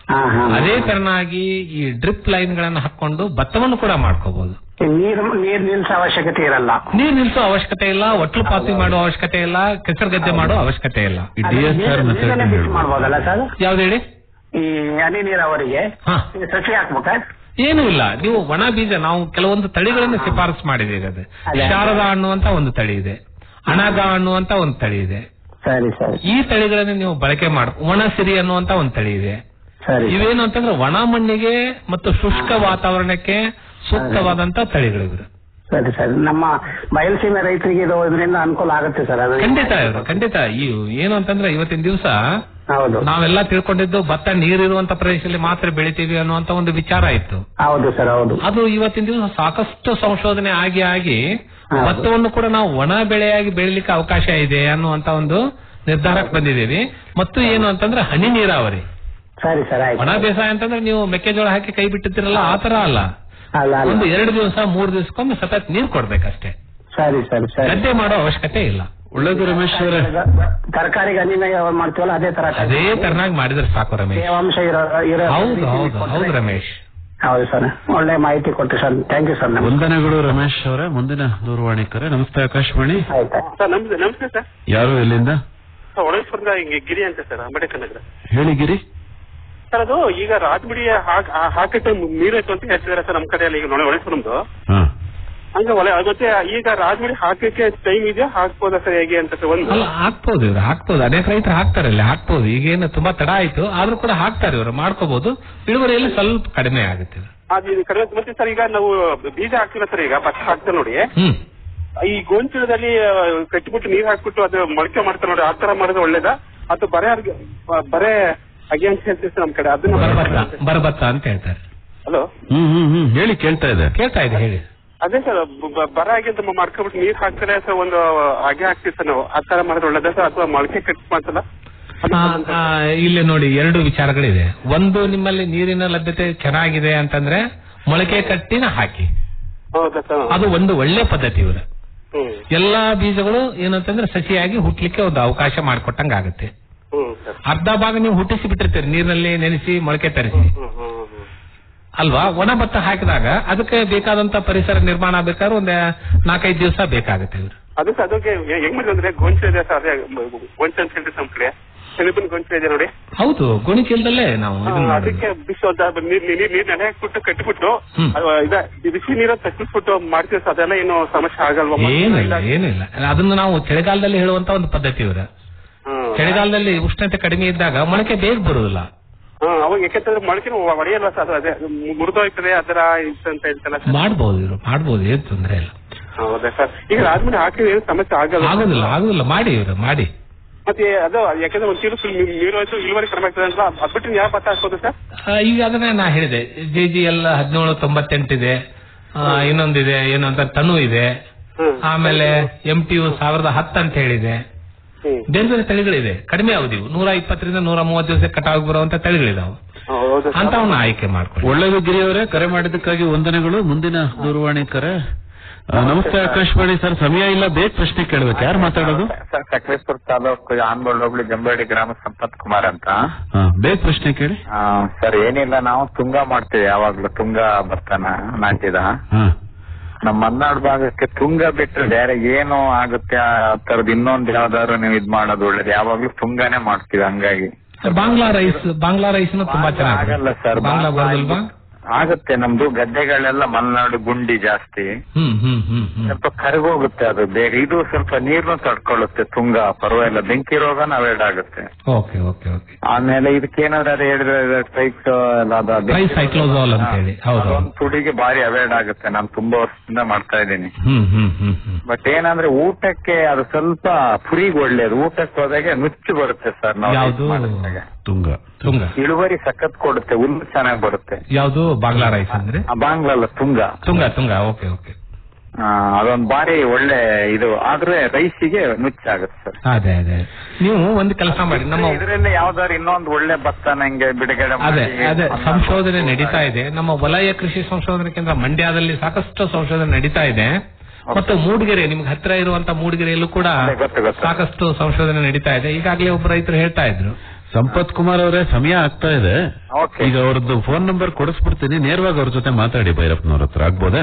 Speaker 7: ಅದೇ ತರನಾಗಿ ಈ ಡ್ರಿಪ್ ಲೈನ್ ಗಳನ್ನ ಹಾಕೊಂಡು ಭತ್ತವನ್ನು ಕೂಡ ಮಾಡ್ಕೋಬಹುದು
Speaker 14: ನೀರು ನೀರ್ ನಿಲ್ಸೋ ಅವಶ್ಯಕತೆ ಇರಲ್ಲ
Speaker 7: ನೀರ್ ನಿಲ್ಸೋ ಅವಶ್ಯಕತೆ ಇಲ್ಲ ಒಟ್ಲು ಪಾತಿ ಮಾಡೋ ಅವಶ್ಯಕತೆ ಇಲ್ಲ ಕೆಸರು ಗದ್ದೆ ಮಾಡೋ ಅವಶ್ಯಕತೆ ಇಲ್ಲ
Speaker 6: ಈ DSR method
Speaker 14: ಬೀಜನೇ
Speaker 6: ನ
Speaker 14: ಬಿಟ್ಟು
Speaker 6: ಹೇಳ್ಬೋದು.
Speaker 14: ಮಾಡ್ಬೋದಲ್ಲ ಸರ್
Speaker 7: ಯಾವ್ದು ಹೇಳಿ
Speaker 14: ಈ ಹನಿ ನೀರಾವರಿಗೆ
Speaker 7: ಹಾ.
Speaker 14: ಈ ಸಸಿ ಹಾಕ್ಬೇಕಾ
Speaker 7: ಏನು ಇಲ್ಲ ನೀವು ಒಣ ಬೀಜ ನಾವು ಕೆಲವೊಂದು ತಳಿಗಳನ್ನು ಶಿಫಾರಸು ಮಾಡಿದ್ದೀವಿ ಅದು ಶಾರದಾ ಅನ್ನುವಂತ ಒಂದು ತಳಿ ಇದೆ ಅಣಗ ಅನ್ನುವಂತ ಒಂದು ತಳಿ ಇದೆ
Speaker 14: ಸರಿ ಸರಿ
Speaker 7: ಈ ತಳಿಗಳನ್ನು ನೀವು ಬಳಕೆ ಮಾಡ ಒಣ ಸಿರಿ ಅನ್ನುವಂತ ಒಂದು ತಳಿ ಇದೆ
Speaker 14: ಸರಿ
Speaker 7: ಇವೇನು ಅಂತಂದ್ರೆ ಒಣ ಮಣ್ಣಿಗೆ ಮತ್ತು ಶುಷ್ಕ ವಾತಾವರಣಕ್ಕೆ ಸೂಕ್ತವಾದಂತ ತಳಿಗಳಿವೆ
Speaker 14: ಸರಿ ಸರಿ ನಮ್ಮ ಬಯಲುಸೀಮೆ ರೈತರಿಗೆ ಇದು ಇದರಿಂದ ಅನುಕೂಲ ಆಗುತ್ತೆ ಸರ್ ಅದು
Speaker 7: ಖಂಡಿತ ಇವ್ರು ಖಂಡಿತ ಈ ಏನು ಅಂತಂದ್ರೆ ಇವತ್ತಿನ ದಿವಸ
Speaker 14: ಹೌದು
Speaker 7: ನಾವೆಲ್ಲ ತಿಳ್ಕೊಂಡಿದ್ದು ಭತ್ತ ನೀರಿರುವಂತ ಪ್ರದೇಶದಲ್ಲಿ ಮಾತ್ರ ಬೆಳಿತೀವಿ ಅನ್ನುವಂತ ಒಂದು ವಿಚಾರ ಇತ್ತು
Speaker 14: ಹೌದು ಸರ್ ಹೌದು
Speaker 7: ಅದು ಇವತ್ತಿನ ದಿವಸ ಸಾಕಷ್ಟು ಸಂಶೋಧನೆ ಆಗಿ ಆಗಿ ಭತ್ತವನ್ನು ಕೂಡ ನಾವು ಒಣ ಬೆಳೆಯಾಗಿ ಬೆಳಿಲಿಕ್ಕೆ ಅವಕಾಶ ಇದೆ ಅನ್ನುವಂತ ಒಂದು ನಿರ್ಧಾರಕ್ಕೆ ಬಂದಿದ್ದೀವಿ ಮತ್ತು ಏನು ಅಂತಂದ್ರೆ ಹನಿ ನೀರಾವರಿ
Speaker 14: ಸರಿ ಸರ್ ಆಯ್ತು
Speaker 7: ಒಣ ಬೇಸಾಯ ಅಂತಂದ್ರೆ ನೀವು ಮೆಕ್ಕೆಜೋಳ ಹಾಕಿ ಕೈ ಬಿಟ್ಟಿರ್ತಿರಲ್ಲ ಆ ತರ ಅಲ್ಲ
Speaker 14: ಅಲ್ಲ ಅಲ್ಲ
Speaker 7: ಒಂದು ಎರಡು ದಿವಸ ಮೂರು ದಿವಸಕ್ಕೊಮ್ಮೆ ಸತತ್ ನೀರ್ ಕೊಡ್ಬೇಕಷ್ಟೇ
Speaker 14: ಸರಿ ಸರಿ ಸರಿ
Speaker 7: ಗದ್ದೆ ಮಾಡೋ ಅವಶ್ಯಕತೆ ಇಲ್ಲ
Speaker 6: ಒಳ್ಳೇದು ರಮೇಶ್ ಅವರೇ
Speaker 14: ತರಕಾರಿಗೆ ಹನಿ ನೀರಾವರಿ ಮಾಡ್ತೀವಲ್ಲ ಅದೇ ತರ
Speaker 7: ಅದೇ ತರನಾಗಿ ಮಾಡಿದ್ರೆ ಸಾಕು ರಮೇಶ್
Speaker 14: ತೇವಾಂಶ ಇರೋ ಇರೋ
Speaker 7: ಹೌದು ಹೌದು ಹೌದು ರಮೇಶ್
Speaker 14: ಹೌದು ಸರ್ ಒಳ್ಳೆ ಮಾಹಿತಿ ಕೊಟ್ಟು ಸರ್ ಥ್ಯಾಂಕ್ ಯು ಸರ್ ನಮ್ಗೆ
Speaker 6: ವಂದನೆಗಳು ರಮೇಶ್ ಅವರೇ ಮುಂದಿನ ದೂರವಾಣಿ ಕರೆ ನಮಸ್ತೆ ಆಕಾಶವಾಣಿ
Speaker 14: ಆಯ್ತಾ
Speaker 15: ಸರ್ ನಮಸ್ತೆ ನಮಸ್ತೆ ಸರ್
Speaker 6: ಯಾರು ಎಲ್ಲಿಂದ
Speaker 15: ಸರ್ ಒಳೇಶ್ವರದ ಹಿಂಗೆ ಗಿರಿ ಅಂತ ಸರ್ ಅಂಬೇಡ್ಕರ್ ನಗರ
Speaker 6: ಹೇಳಿ ಗಿರಿ
Speaker 15: ಸರ್ ಅದು ಈಗ ರಾಜಬಿಡಿ ಹಾಕಿಟ್ಟು ನೀರಾಯ್ತು ಅಂತ ಹೇಳ್ತಿದಾರೆ ಸರ್ ನಮ್ಮ ಕಡೆಯಲ್ಲಿ ಈಗ ನೋಡಿ ಒಳೇಶ್ವರಂದು
Speaker 6: ಹಾ
Speaker 15: ಹಂಗ ಒಳ್ಳೆ ಮತ್ತೆ ಈಗ ರಾಜಬಿಡಿ ಹಾಕಕ್ಕೆ ಟೈಮ್ ಇದೆಯಾ ಹಾಕ್ಬೋದಾ ಸರ್ ಹೇಗೆ ಅಂತ ಸರ್ ಒಂದು
Speaker 7: ಅಲ್ಲ ಹಾಕ್ಬೋದು ಇವ್ರು ಹಾಕ್ಬೋದು ಅನೇಕ ರೈತರು ಹಾಕ್ತಾರೆ ಅಲ್ಲಿ ಹಾಕ್ಬೋದು ಈಗೇನು ತುಂಬಾ ತಡ ಆಯ್ತು ಆದ್ರೂ ಕೂಡ ಹಾಕ್ತಾರೆ ಇವರು ಮಾಡ್ಕೋಬಹುದು ಇಳುವರಿಯಲ್ಲಿ ಸ್ವಲ್ಪ ಕಡಿಮೆ ಆಗುತ್ತೆ ಇದು.
Speaker 15: ಅದು ಇದು ಕಡಿಮೆ ಮತ್ತೆ ಸರ್ ಈಗ ನಾವು ಬೀಜ ಹಾಕ್ತಿಲ್ಲ ಸರ್ ಈಗ ಭತ್ತ ಹಾಕ್ತಾರೆ ನೋಡಿ
Speaker 7: ಹ್ಮ್
Speaker 15: ಈ ಗೊಂಚಲದಲ್ಲಿ ಆ, ಕಟ್ಟಿಬಿಟ್ಟು ನೀರ್ ಹಾಕ್ಬಿಟ್ಟು ಅದು ಮೊಳಕೆ ಮಾಡ್ತಾರೆ ನೋಡಿ ಆ ತರ ಮಾಡಿದ್ರೆ ಒಳ್ಳೇದಾ ಅಥವಾ ಬರೇ ಅರ್ಗೆ- ಬ- ಬರೇ ಅಗೆ ಅಂತ ಹೇಳ್ತೀವಿ ಸರ್ ನಮ್ ಕಡೆ ಅದನ್ನ
Speaker 7: ಬರಭತ್ತ ಬರಭತ್ತ ಅಂತ ಹೇಳ್ತಾರೆ
Speaker 15: ಹಲೋ
Speaker 6: ಹ್ಮ್ ಹ್ಮ್ ಹ್ಮ್ ಹೇಳಿ ಕೇಳ್ತಾ ಇದೆ
Speaker 7: ಕೇಳ್ತಾ ಇದೆ ಹೇಳಿ
Speaker 15: ಅದೇ ಸರ್ ಬ- ಬ- ಬರ ಆಗಿ ಅಂತ ಮಾಡ್ಕೊಬಿಟ್ಟು ನೀರ್ ಹಾಕ್ತಾರೆ ಸರ್ ಒಂದು ಹಾಗೆ ಹಾಕ್ತೀವಿ ಸರ್ ನಾವು ಆ ತರ ಮಾಡಿದ್ರೆ ಒಳ್ಳೇದಾ ಸರ್ ಅಥವಾ ಮೊಳಕೆ ಕಟ್ ಮಾಡ್ಸಲ್ಲ
Speaker 7: ಆ, ಆ, ಇಲ್ಲಿ ನೋಡಿ ಎರಡು ವಿಚಾರಗಳಿದೆ ಒಂದು ನಿಮ್ಮಲ್ಲಿ ನೀರಿನ ಲಭ್ಯತೆ ಚೆನ್ನಾಗಿದೆ ಅಂತಂದ್ರೆ ಮೊಳಕೆ ಕಟ್ಟಿನ ಹಾಕಿ
Speaker 15: ಹೌದಾ ಸರ್
Speaker 7: ಅದು ಒಂದು ಒಳ್ಳೆ ಪದ್ಧತಿ ಇವರು
Speaker 15: ಹ್ಮ್
Speaker 7: ಎಲ್ಲಾ ಬೀಜಗಳು ಏನಂತಂದ್ರೆ ಸಸಿಯಾಗಿ ಹುಟ್ಲಿಕ್ಕೆ ಒಂದು ಅವಕಾಶ ಮಾಡಿಕೊಟ್ಟಂಗ ಆಗುತ್ತೆ
Speaker 15: ಹ್ಮ್ ಸರ್
Speaker 7: ಅರ್ಧ ಭಾಗ ನೀವು ಹುಟ್ಟಿಸಿ ಬಿಟ್ಟಿರ್ತೀರಿ ನೀರಿನಲ್ಲಿ ನೆನೆಸಿ ಮೊಳಕೆ ತರಿಸಿ
Speaker 15: ಹ್ಮ್ ಹ್ಮ್ ಹ್ಮ್
Speaker 7: ಅಲ್ವಾ ಒಣ ಭತ್ತ ಹಾಕಿದಾಗ ಅದಕ್ಕೆ ಬೇಕಾದಂತ ಪರಿಸರ ನಿರ್ಮಾಣ ಬೇಕಾದ್ರೆ ಒಂದ್ ನಾಲ್ಕೈದು ದಿವಸ ಬೇಕಾಗುತ್ತೆ ಇವ್ರು
Speaker 15: ಅದು ಸರ್ ಅದಕ್ಕೆ ಹೆ- ಹೆಂಗ್ ಮಾಡಿದ್ರೆ ಅಂದ್ರೆ ಗೊಂಚ ಇದೆ ಸರ್ ಅದೇ ಗೊಂಚ ಅಂತ ಹೇಳ್ತೀವಿ ನಮ್ ಕಡೆ ಸೆಣಬಿನ ಗೊಂಚ ಇದೆ ನೋಡಿ
Speaker 7: ಹೌದು ಗೋಣಿ ಚೀಲದಲ್ಲೇ ನಾವು
Speaker 15: ಆ,
Speaker 7: ಇದನ್ನ ಮಾಡೋದು
Speaker 15: ಅದಕ್ಕೆ ಬಿಸಿ ನೀರ್ ನೀರ್ ನೀರ್ ನೆನೆ ಹಾಕ್ಬಿಟ್ಟು ಕಟ್ಟಿಬಿಟ್ಟು
Speaker 7: ಹ್ಮ್.
Speaker 15: ಅದು ಇದ ಬಿಸಿ ನೀರ ತಗ್ಗಿಸ್ಬಿಟ್ಟು ಮಾಡ್ತೀವಿ ಸರ್ ಅದೆಲ್ಲ ಏನು ಸಮಸ್ಯೆ ಆಗಲ್ವಾ
Speaker 7: ಏನು ಇಲ್ಲ ಏನು ಇಲ್ಲ ಅದನ್ನ ನಾವು ಚಳಿಗಾಲದಲ್ಲಿ ಹೇಳುವಂತ ಒಂದು ಪದ್ಧತಿ ಇವ್ರ
Speaker 15: ಹ್ಮ್.
Speaker 7: ಚಳಿಗಾಲದಲ್ಲಿ ಉಷ್ಣತೆ ಕಡಿಮೆ ಇದ್ದಾಗ ಮೊಳಕೆ ಬೇಗ ಬರುವುದಿಲ್ಲ
Speaker 15: ಹಾ, ಅವಾಗ ಯಾಕಂತಂದ್ರೆ ಮೊಳಕೆ ಒಡೆಯಲ್ಲ ಸರ್ ಅದೇ ಮುರಿದೋಯ್ತದೆ ಅದರ ಇದು ಅಂತ ಹೇಳ್ತಲ್ಲ ಸರ್
Speaker 7: ಮಾಡ್ಬೋದು ಇವ್ರು ಮಾಡ್ಬೋದು ಏನ್ ತೊಂದ್ರೆ ಇಲ್ಲ
Speaker 15: ಹೌದಾ ಸರ್ ಈಗ ಆದ್ಮೇಲೆ ಹಾಕಿದ್ರೆ ಏನು ಸಮಸ್ಯೆ ಆಗಲ್ಲ
Speaker 7: ಆಗುದಿಲ್ಲ ಆಗುದಿಲ್ಲ ಮಾಡಿ ಇವ್ರು ಮಾಡಿ
Speaker 15: ಮತ್ತೆ ಅದು ಯಾಕಂದ್ರೆ ಒಂದು ಚೀಲ ಫುಲ್ ನೀರು ಆಯ್ತು ಇಳುವರಿ ಕಡಿಮೆ ಆಗ್ತದೆ ಅಂತ ಅದ್ ಬಿಟ್ಟು ಯಾವ ಭತ್ತ ಹಾಕ್ಬೋದು ಸರ್
Speaker 7: ಆ, ಈಗ ಅದನ್ನೇ ನಾ ಹೇಳಿದೆ ಜೆ ಜಿ ಎಲ್ಲ ಹದಿನೇಳು ತೊಂಬತ್ತೆಂಟಿದೆ ಆ, ಇನ್ನೊಂದಿದೆ ಏನು ಅಂತ ತನು ಇದೆ ಆಮೇಲೆ ಎಂ ಟಿ ಯು ಸಾವಿರದ ಹತ್ತು ಅಂತ ಹೇಳಿದೆ ಬೇರೆ ಬೇರೆ ತಳಿಗಳಿದೆ ಕಡಿಮೆ ಅವಧಿ ನೂರ ಇಪ್ಪತ್ತರಿಂದ ನೂರ ಮೂವತ್ತು ದಿವಸ ಕಟಾವ್ ಬರುವಂತ ತಳಿಗಳಿದಾವೆ
Speaker 15: ಹೌದು
Speaker 7: ಅಂತವನ್ನ ಆಯ್ಕೆ ಮಾಡ್ಕೊಳ್ಳಿ
Speaker 6: ಒಳ್ಳೆಯದು ಗಿರಿ ಅವರೇ ಕರೆ ಮಾಡಿದ್ದಕ್ಕಾಗಿ ವಂದನೆಗಳು ಮುಂದಿನ ದೂರವಾಣಿ ಕರೆ ಆ, ನಮಸ್ತೆ ಆಕಾಶವಾಣಿ ಸರ್ ಸಮಯ ಇಲ್ಲ ಬೇಗ ಪ್ರಶ್ನೆ ಕೇಳ್ಬೇಕು ಯಾರು ಮಾತಾಡೋದು
Speaker 8: ಸರ್ ಸಕಲೇಶ್ವರ ತಾಲೂಕು ಆನ್ಗೋಳ್ ಹೋಬಳಿ ಗಂಬಾಡಿ ಗ್ರಾಮ ಸಂಪತ್ ಕುಮಾರ್ ಅಂತ
Speaker 6: ಹಾ, ಬೇಗ ಪ್ರಶ್ನೆ ಕೇಳಿ
Speaker 8: ಆ, ಸರ್ ಏನಿಲ್ಲ ನಾವು ತುಂಗ ಮಾಡ್ತೀವಿ ಯಾವಾಗ್ಲೂ ತುಂಗ ಭತ್ತನ ನಾಟಿದ
Speaker 6: ಹಾ
Speaker 8: ನಮ್ಮ ಮಲ್ನಾಡ್ ಭಾಗಕ್ಕೆ ತುಂಗ ಬಿಟ್ರೆ ಬೇರೆ ಏನು ಆಗುತ್ತೆ ಆ ತರದ್ ಇನ್ನೊಂದ್ ಯಾವ್ದಾದ್ರು ನೀವು ಇದ್ ಮಾಡೋದು ಒಳ್ಳೇದು ಯಾವಾಗ್ಲೂ ತುಂಗಾನೇ ಮಾಡ್ತೀವಿ ಹಂಗಾಗಿ
Speaker 7: ಬಾಂಗ್ಲಾ ರೈಸ್ ಬಾಂಗ್ಲಾ ರೈಸ್ ತುಂಬಾ ಚೆನ್ನಾಗಿ
Speaker 8: ಆಗಲ್ಲ ಸರ್
Speaker 7: ಬಾಂಗ್ಲಾ ಬರೋದಿಲ್ವಾ
Speaker 8: ಆಗುತ್ತೆ ನಮ್ದು ಗದ್ದೆಗಳೆಲ್ಲ ಮಲೆನಾಡು ಗುಂಡಿ ಜಾಸ್ತಿ
Speaker 7: ಹ್ಮ್ ಹ್ಮ್ ಹ್ಮ್ ಹ್ಮ್
Speaker 8: ಸ್ವಲ್ಪ ಕರಗೋಗುತ್ತೆ ಅದು ಬೇಗ ಇದು ಸ್ವಲ್ಪ ನೀರ್ನು ತಡ್ಕೊಳ್ಳುತ್ತೆ ತುಂಗ ಪರವಾಗಿಲ್ಲ ಬೆಂಕಿ ರೋಗನ ಅವಾಯ್ಡ್ ಆಗುತ್ತೆ
Speaker 7: ಓಕೆ ಓಕೆ ಓಕೆ
Speaker 8: ಆಮೇಲೆ ಇದಕ್ಕೇನಾದ್ರೆ ಅದು ಹೇಳಿದ್ರೆ ಟೈಪ್
Speaker 7: Tricyclosol ಅಂತ ಹೇಳಿ, ಹೌದು.
Speaker 8: ಒಂದು ತುಡಿಗೆ ಬಾರಿ ಅವಾಯ್ಡ್ ಆಗುತ್ತೆ ನಾನು ತುಂಬಾ ವರ್ಷದಿಂದ ಮಾಡ್ತಾ ಇದ್ದೀನಿ
Speaker 7: ಹ್ಮ್ ಹ್ಮ್ ಹ್ಮ್ ಹ್ಮ್
Speaker 8: ಬಟ್ ಏನಂದ್ರೆ ಊಟಕ್ಕೆ ಅದು ಸ್ವಲ್ಪ ಪುರಿಗೆ ಒಳ್ಳೇದು ಊಟಕ್ಕೆ ಹೋದಾಗ ನುಚ್ಚು ಬರುತ್ತೆ ಸರ್ ನಾವು
Speaker 7: ಯಾವ್ದು?
Speaker 8: ಇದು ಮಾಡಿದಾಗ.
Speaker 6: ತುಂಗ
Speaker 7: ತುಂಗ
Speaker 8: ಇಳುವರಿ ಸಖತ್ ಕೊಡುತ್ತೆ ಹುಲ್ಲು ಚೆನ್ನಾಗಿ ಬರುತ್ತೆ
Speaker 7: ಯಾವುದು ಬಾಂಗ್ಲಾ ರೈಸ್ ಅಂದ್ರೆ
Speaker 8: ಆ ಬಾಂಗ್ಲಾ ಅಲ್ಲ ತುಂಗ
Speaker 7: ತುಂಗ ತುಂಗ ಓಕೆ ಓಕೆ
Speaker 8: ಆ, ಅದೊಂದು ಬಾರಿ ಒಳ್ಳೆ ಇದು ಆದ್ರೆ ರೈಸಿಗೆ ನುಚ್ಚಾಗುತ್ತೆ ಸರ್
Speaker 7: ಅದೇ ಅದೇ ನೀವು ಒಂದು ಕೆಲಸ ಮಾಡಿ ನಮ್ಮ
Speaker 8: ಇದರಲ್ಲಿ ಯಾವ್ದಾದ್ರು ಇನ್ನೊಂದು ಒಳ್ಳೆ ಭತ್ತ ನಂಗೆ ಬಿಡುಗಡೆ
Speaker 7: ಅದೇ
Speaker 8: ಮಾಡಿ
Speaker 7: ಅದೇ ಸಂಶೋಧನೆ ನಡೀತಾ ಇದೆ ನಮ್ಮ ವಲಯ ಕೃಷಿ ಸಂಶೋಧನಾ ಕೇಂದ್ರ ಮಂಡ್ಯದಲ್ಲಿ ಸಾಕಷ್ಟು ಸಂಶೋಧನೆ ನಡೀತಾ ಇದೆ ಮತ್ತು ಮೂಡಿಗೆರೆ ನಿಮ್ಗೆ ಹತ್ತಿರ ಇರುವಂತ ಮೂಡಿಗೆರೆಯಲ್ಲೂ ಕೂಡ ಸಾಕಷ್ಟು ಸಂಶೋಧನೆ ನಡೀತಾ ಇದೆ ಈಗಾಗಲೇ ಒಬ್ಬ ರೈತರು ಹೇಳ್ತಾ ಇದ್ರು
Speaker 6: ಸಂಪತ್ ಕುಮಾರ್ ಅವರೇ ಸಮಯ ಆಗ್ತಾ ಇದೆ ಈಗ ಅವ್ರದ್ದು ಫೋನ್ ನಂಬರ್ ಕೊಡಿಸ್ಬಿಡ್ತೀನಿ ನೇರವಾಗಿ ಅವ್ರ ಜೊತೆ ಮಾತಾಡಿ ಭೈರಪ್ಪನವ್ರ ಹತ್ರ ಆಗ್ಬೋದಾ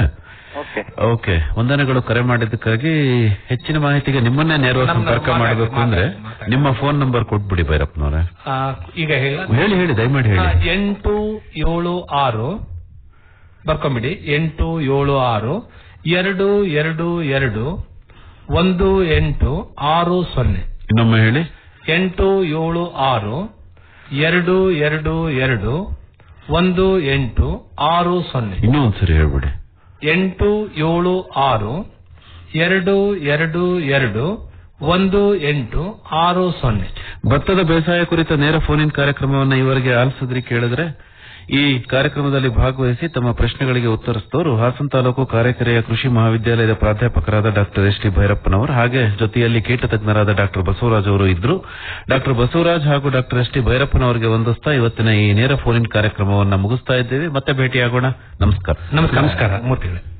Speaker 6: ಓಕೆ ವಂದನೆಗಳು ಕರೆ ಮಾಡಿದ್ದಕ್ಕಾಗಿ ಹೆಚ್ಚಿನ ಮಾಹಿತಿಗೆ ನಿಮ್ಮನ್ನೇ ನೇರವಾಗಿ
Speaker 7: ನಮ್ಮ-
Speaker 6: ಸಂಪರ್ಕ
Speaker 7: ಮಾತಾಡಿ,
Speaker 6: ಮಾಡಬೇಕು ಅಂದ್ರೆ
Speaker 7: ಮಾತಾಡಿ,
Speaker 6: ನಿಮ್ಮ ಫೋನ್ ನಂಬರ್ ಕೊಟ್ಬಿಡಿ ಭೈರಪ್ಪನವ್ರೆ
Speaker 7: ಆ, ಈಗ ಹೇಳ
Speaker 6: ಹೇಳಿ ಹೇಳಿ ದಯಮಾಡಿ ಹೇಳಿ
Speaker 7: ಆ, ಎಂಟು ಏಳು ಆರು ಬರ್ಕೊಂಬಿಡಿ ಎಂಟು ಏಳು ಆರು ಎರಡು ಎರಡು ಎರಡು ಒಂದು ಎಂಟು ಆರು ಸೊನ್ನೆ
Speaker 6: ಇನ್ನೊಮ್ಮೆ ಹೇಳಿ
Speaker 7: ಎಂಟು ಏಳು ಆರು ಎರಡು ಎರಡು ಎರಡು ಒಂದು ಎಂಟು ಆರು ಸೊನ್ನೆ
Speaker 6: ಇನ್ನೂ ಒಂದ್ಸರಿ ಹೇಳ್ಬಿಡಿ
Speaker 7: ಎಂಟು ಏಳು ಆರು ಎರಡು ಎರಡು ಎರಡು ಒಂದು ಎಂಟು ಆರು ಸೊನ್ನೆ
Speaker 6: ಭತ್ತದ ಬೇಸಾಯ ಕುರಿತ ನೇರ ಫೋನ್ ಇನ್ ಕಾರ್ಯಕ್ರಮವನ್ನು ಇವರಿಗೆ ಆಲಿಸಿದ್ರಿ ಕೇಳಿದ್ರೆ ಈ ಕಾರ್ಯಕ್ರಮದಲ್ಲಿ ಭಾಗವಹಿಸಿ ತಮ್ಮ ಪ್ರಶ್ನೆಗಳಿಗೆ ಉತ್ತರಿಸಿದವರು ಹಾಸನ ತಾಲೂಕು ಕಾರ್ಯಕರೆಯ ಕೃಷಿ ಮಹಾವಿದ್ಯಾಲಯದ ಪ್ರಾಧ್ಯಾಪಕರಾದ ಡಾಕ್ಟರ್ ಎಸ್ ಟಿ ಭೈರಪ್ಪನವರು ಹಾಗೆ ಜೊತೆಯಲ್ಲಿ ಕೀಟ ತಜ್ಞರಾದ ಡಾಕ್ಟರ್ ಬಸವರಾಜ್ ಅವರು ಇದ್ರು ಡಾಕ್ಟರ್ ಬಸವರಾಜ್ ಹಾಗೂ ಡಾಕ್ಟರ್ ಎಸ್ ಟಿ ಭೈರಪ್ಪನವರಿಗೆ ವಂದಿಸ್ತಾ ಇವತ್ತಿನ ಈ ನೇರ ಫೋನ್ ಇನ್ ಕಾರ್ಯಕ್ರಮವನ್ನು ಮುಗಿಸ್ತಾ ಇದ್ದೇವೆ ಮತ್ತೆ ಭೇಟಿಯಾಗೋಣ ನಮಸ್ಕಾರ
Speaker 7: ನಮಸ್ಕಾರ ನಮಸ್ಕಾರ ಮೂರ್ತಿಗಳೇ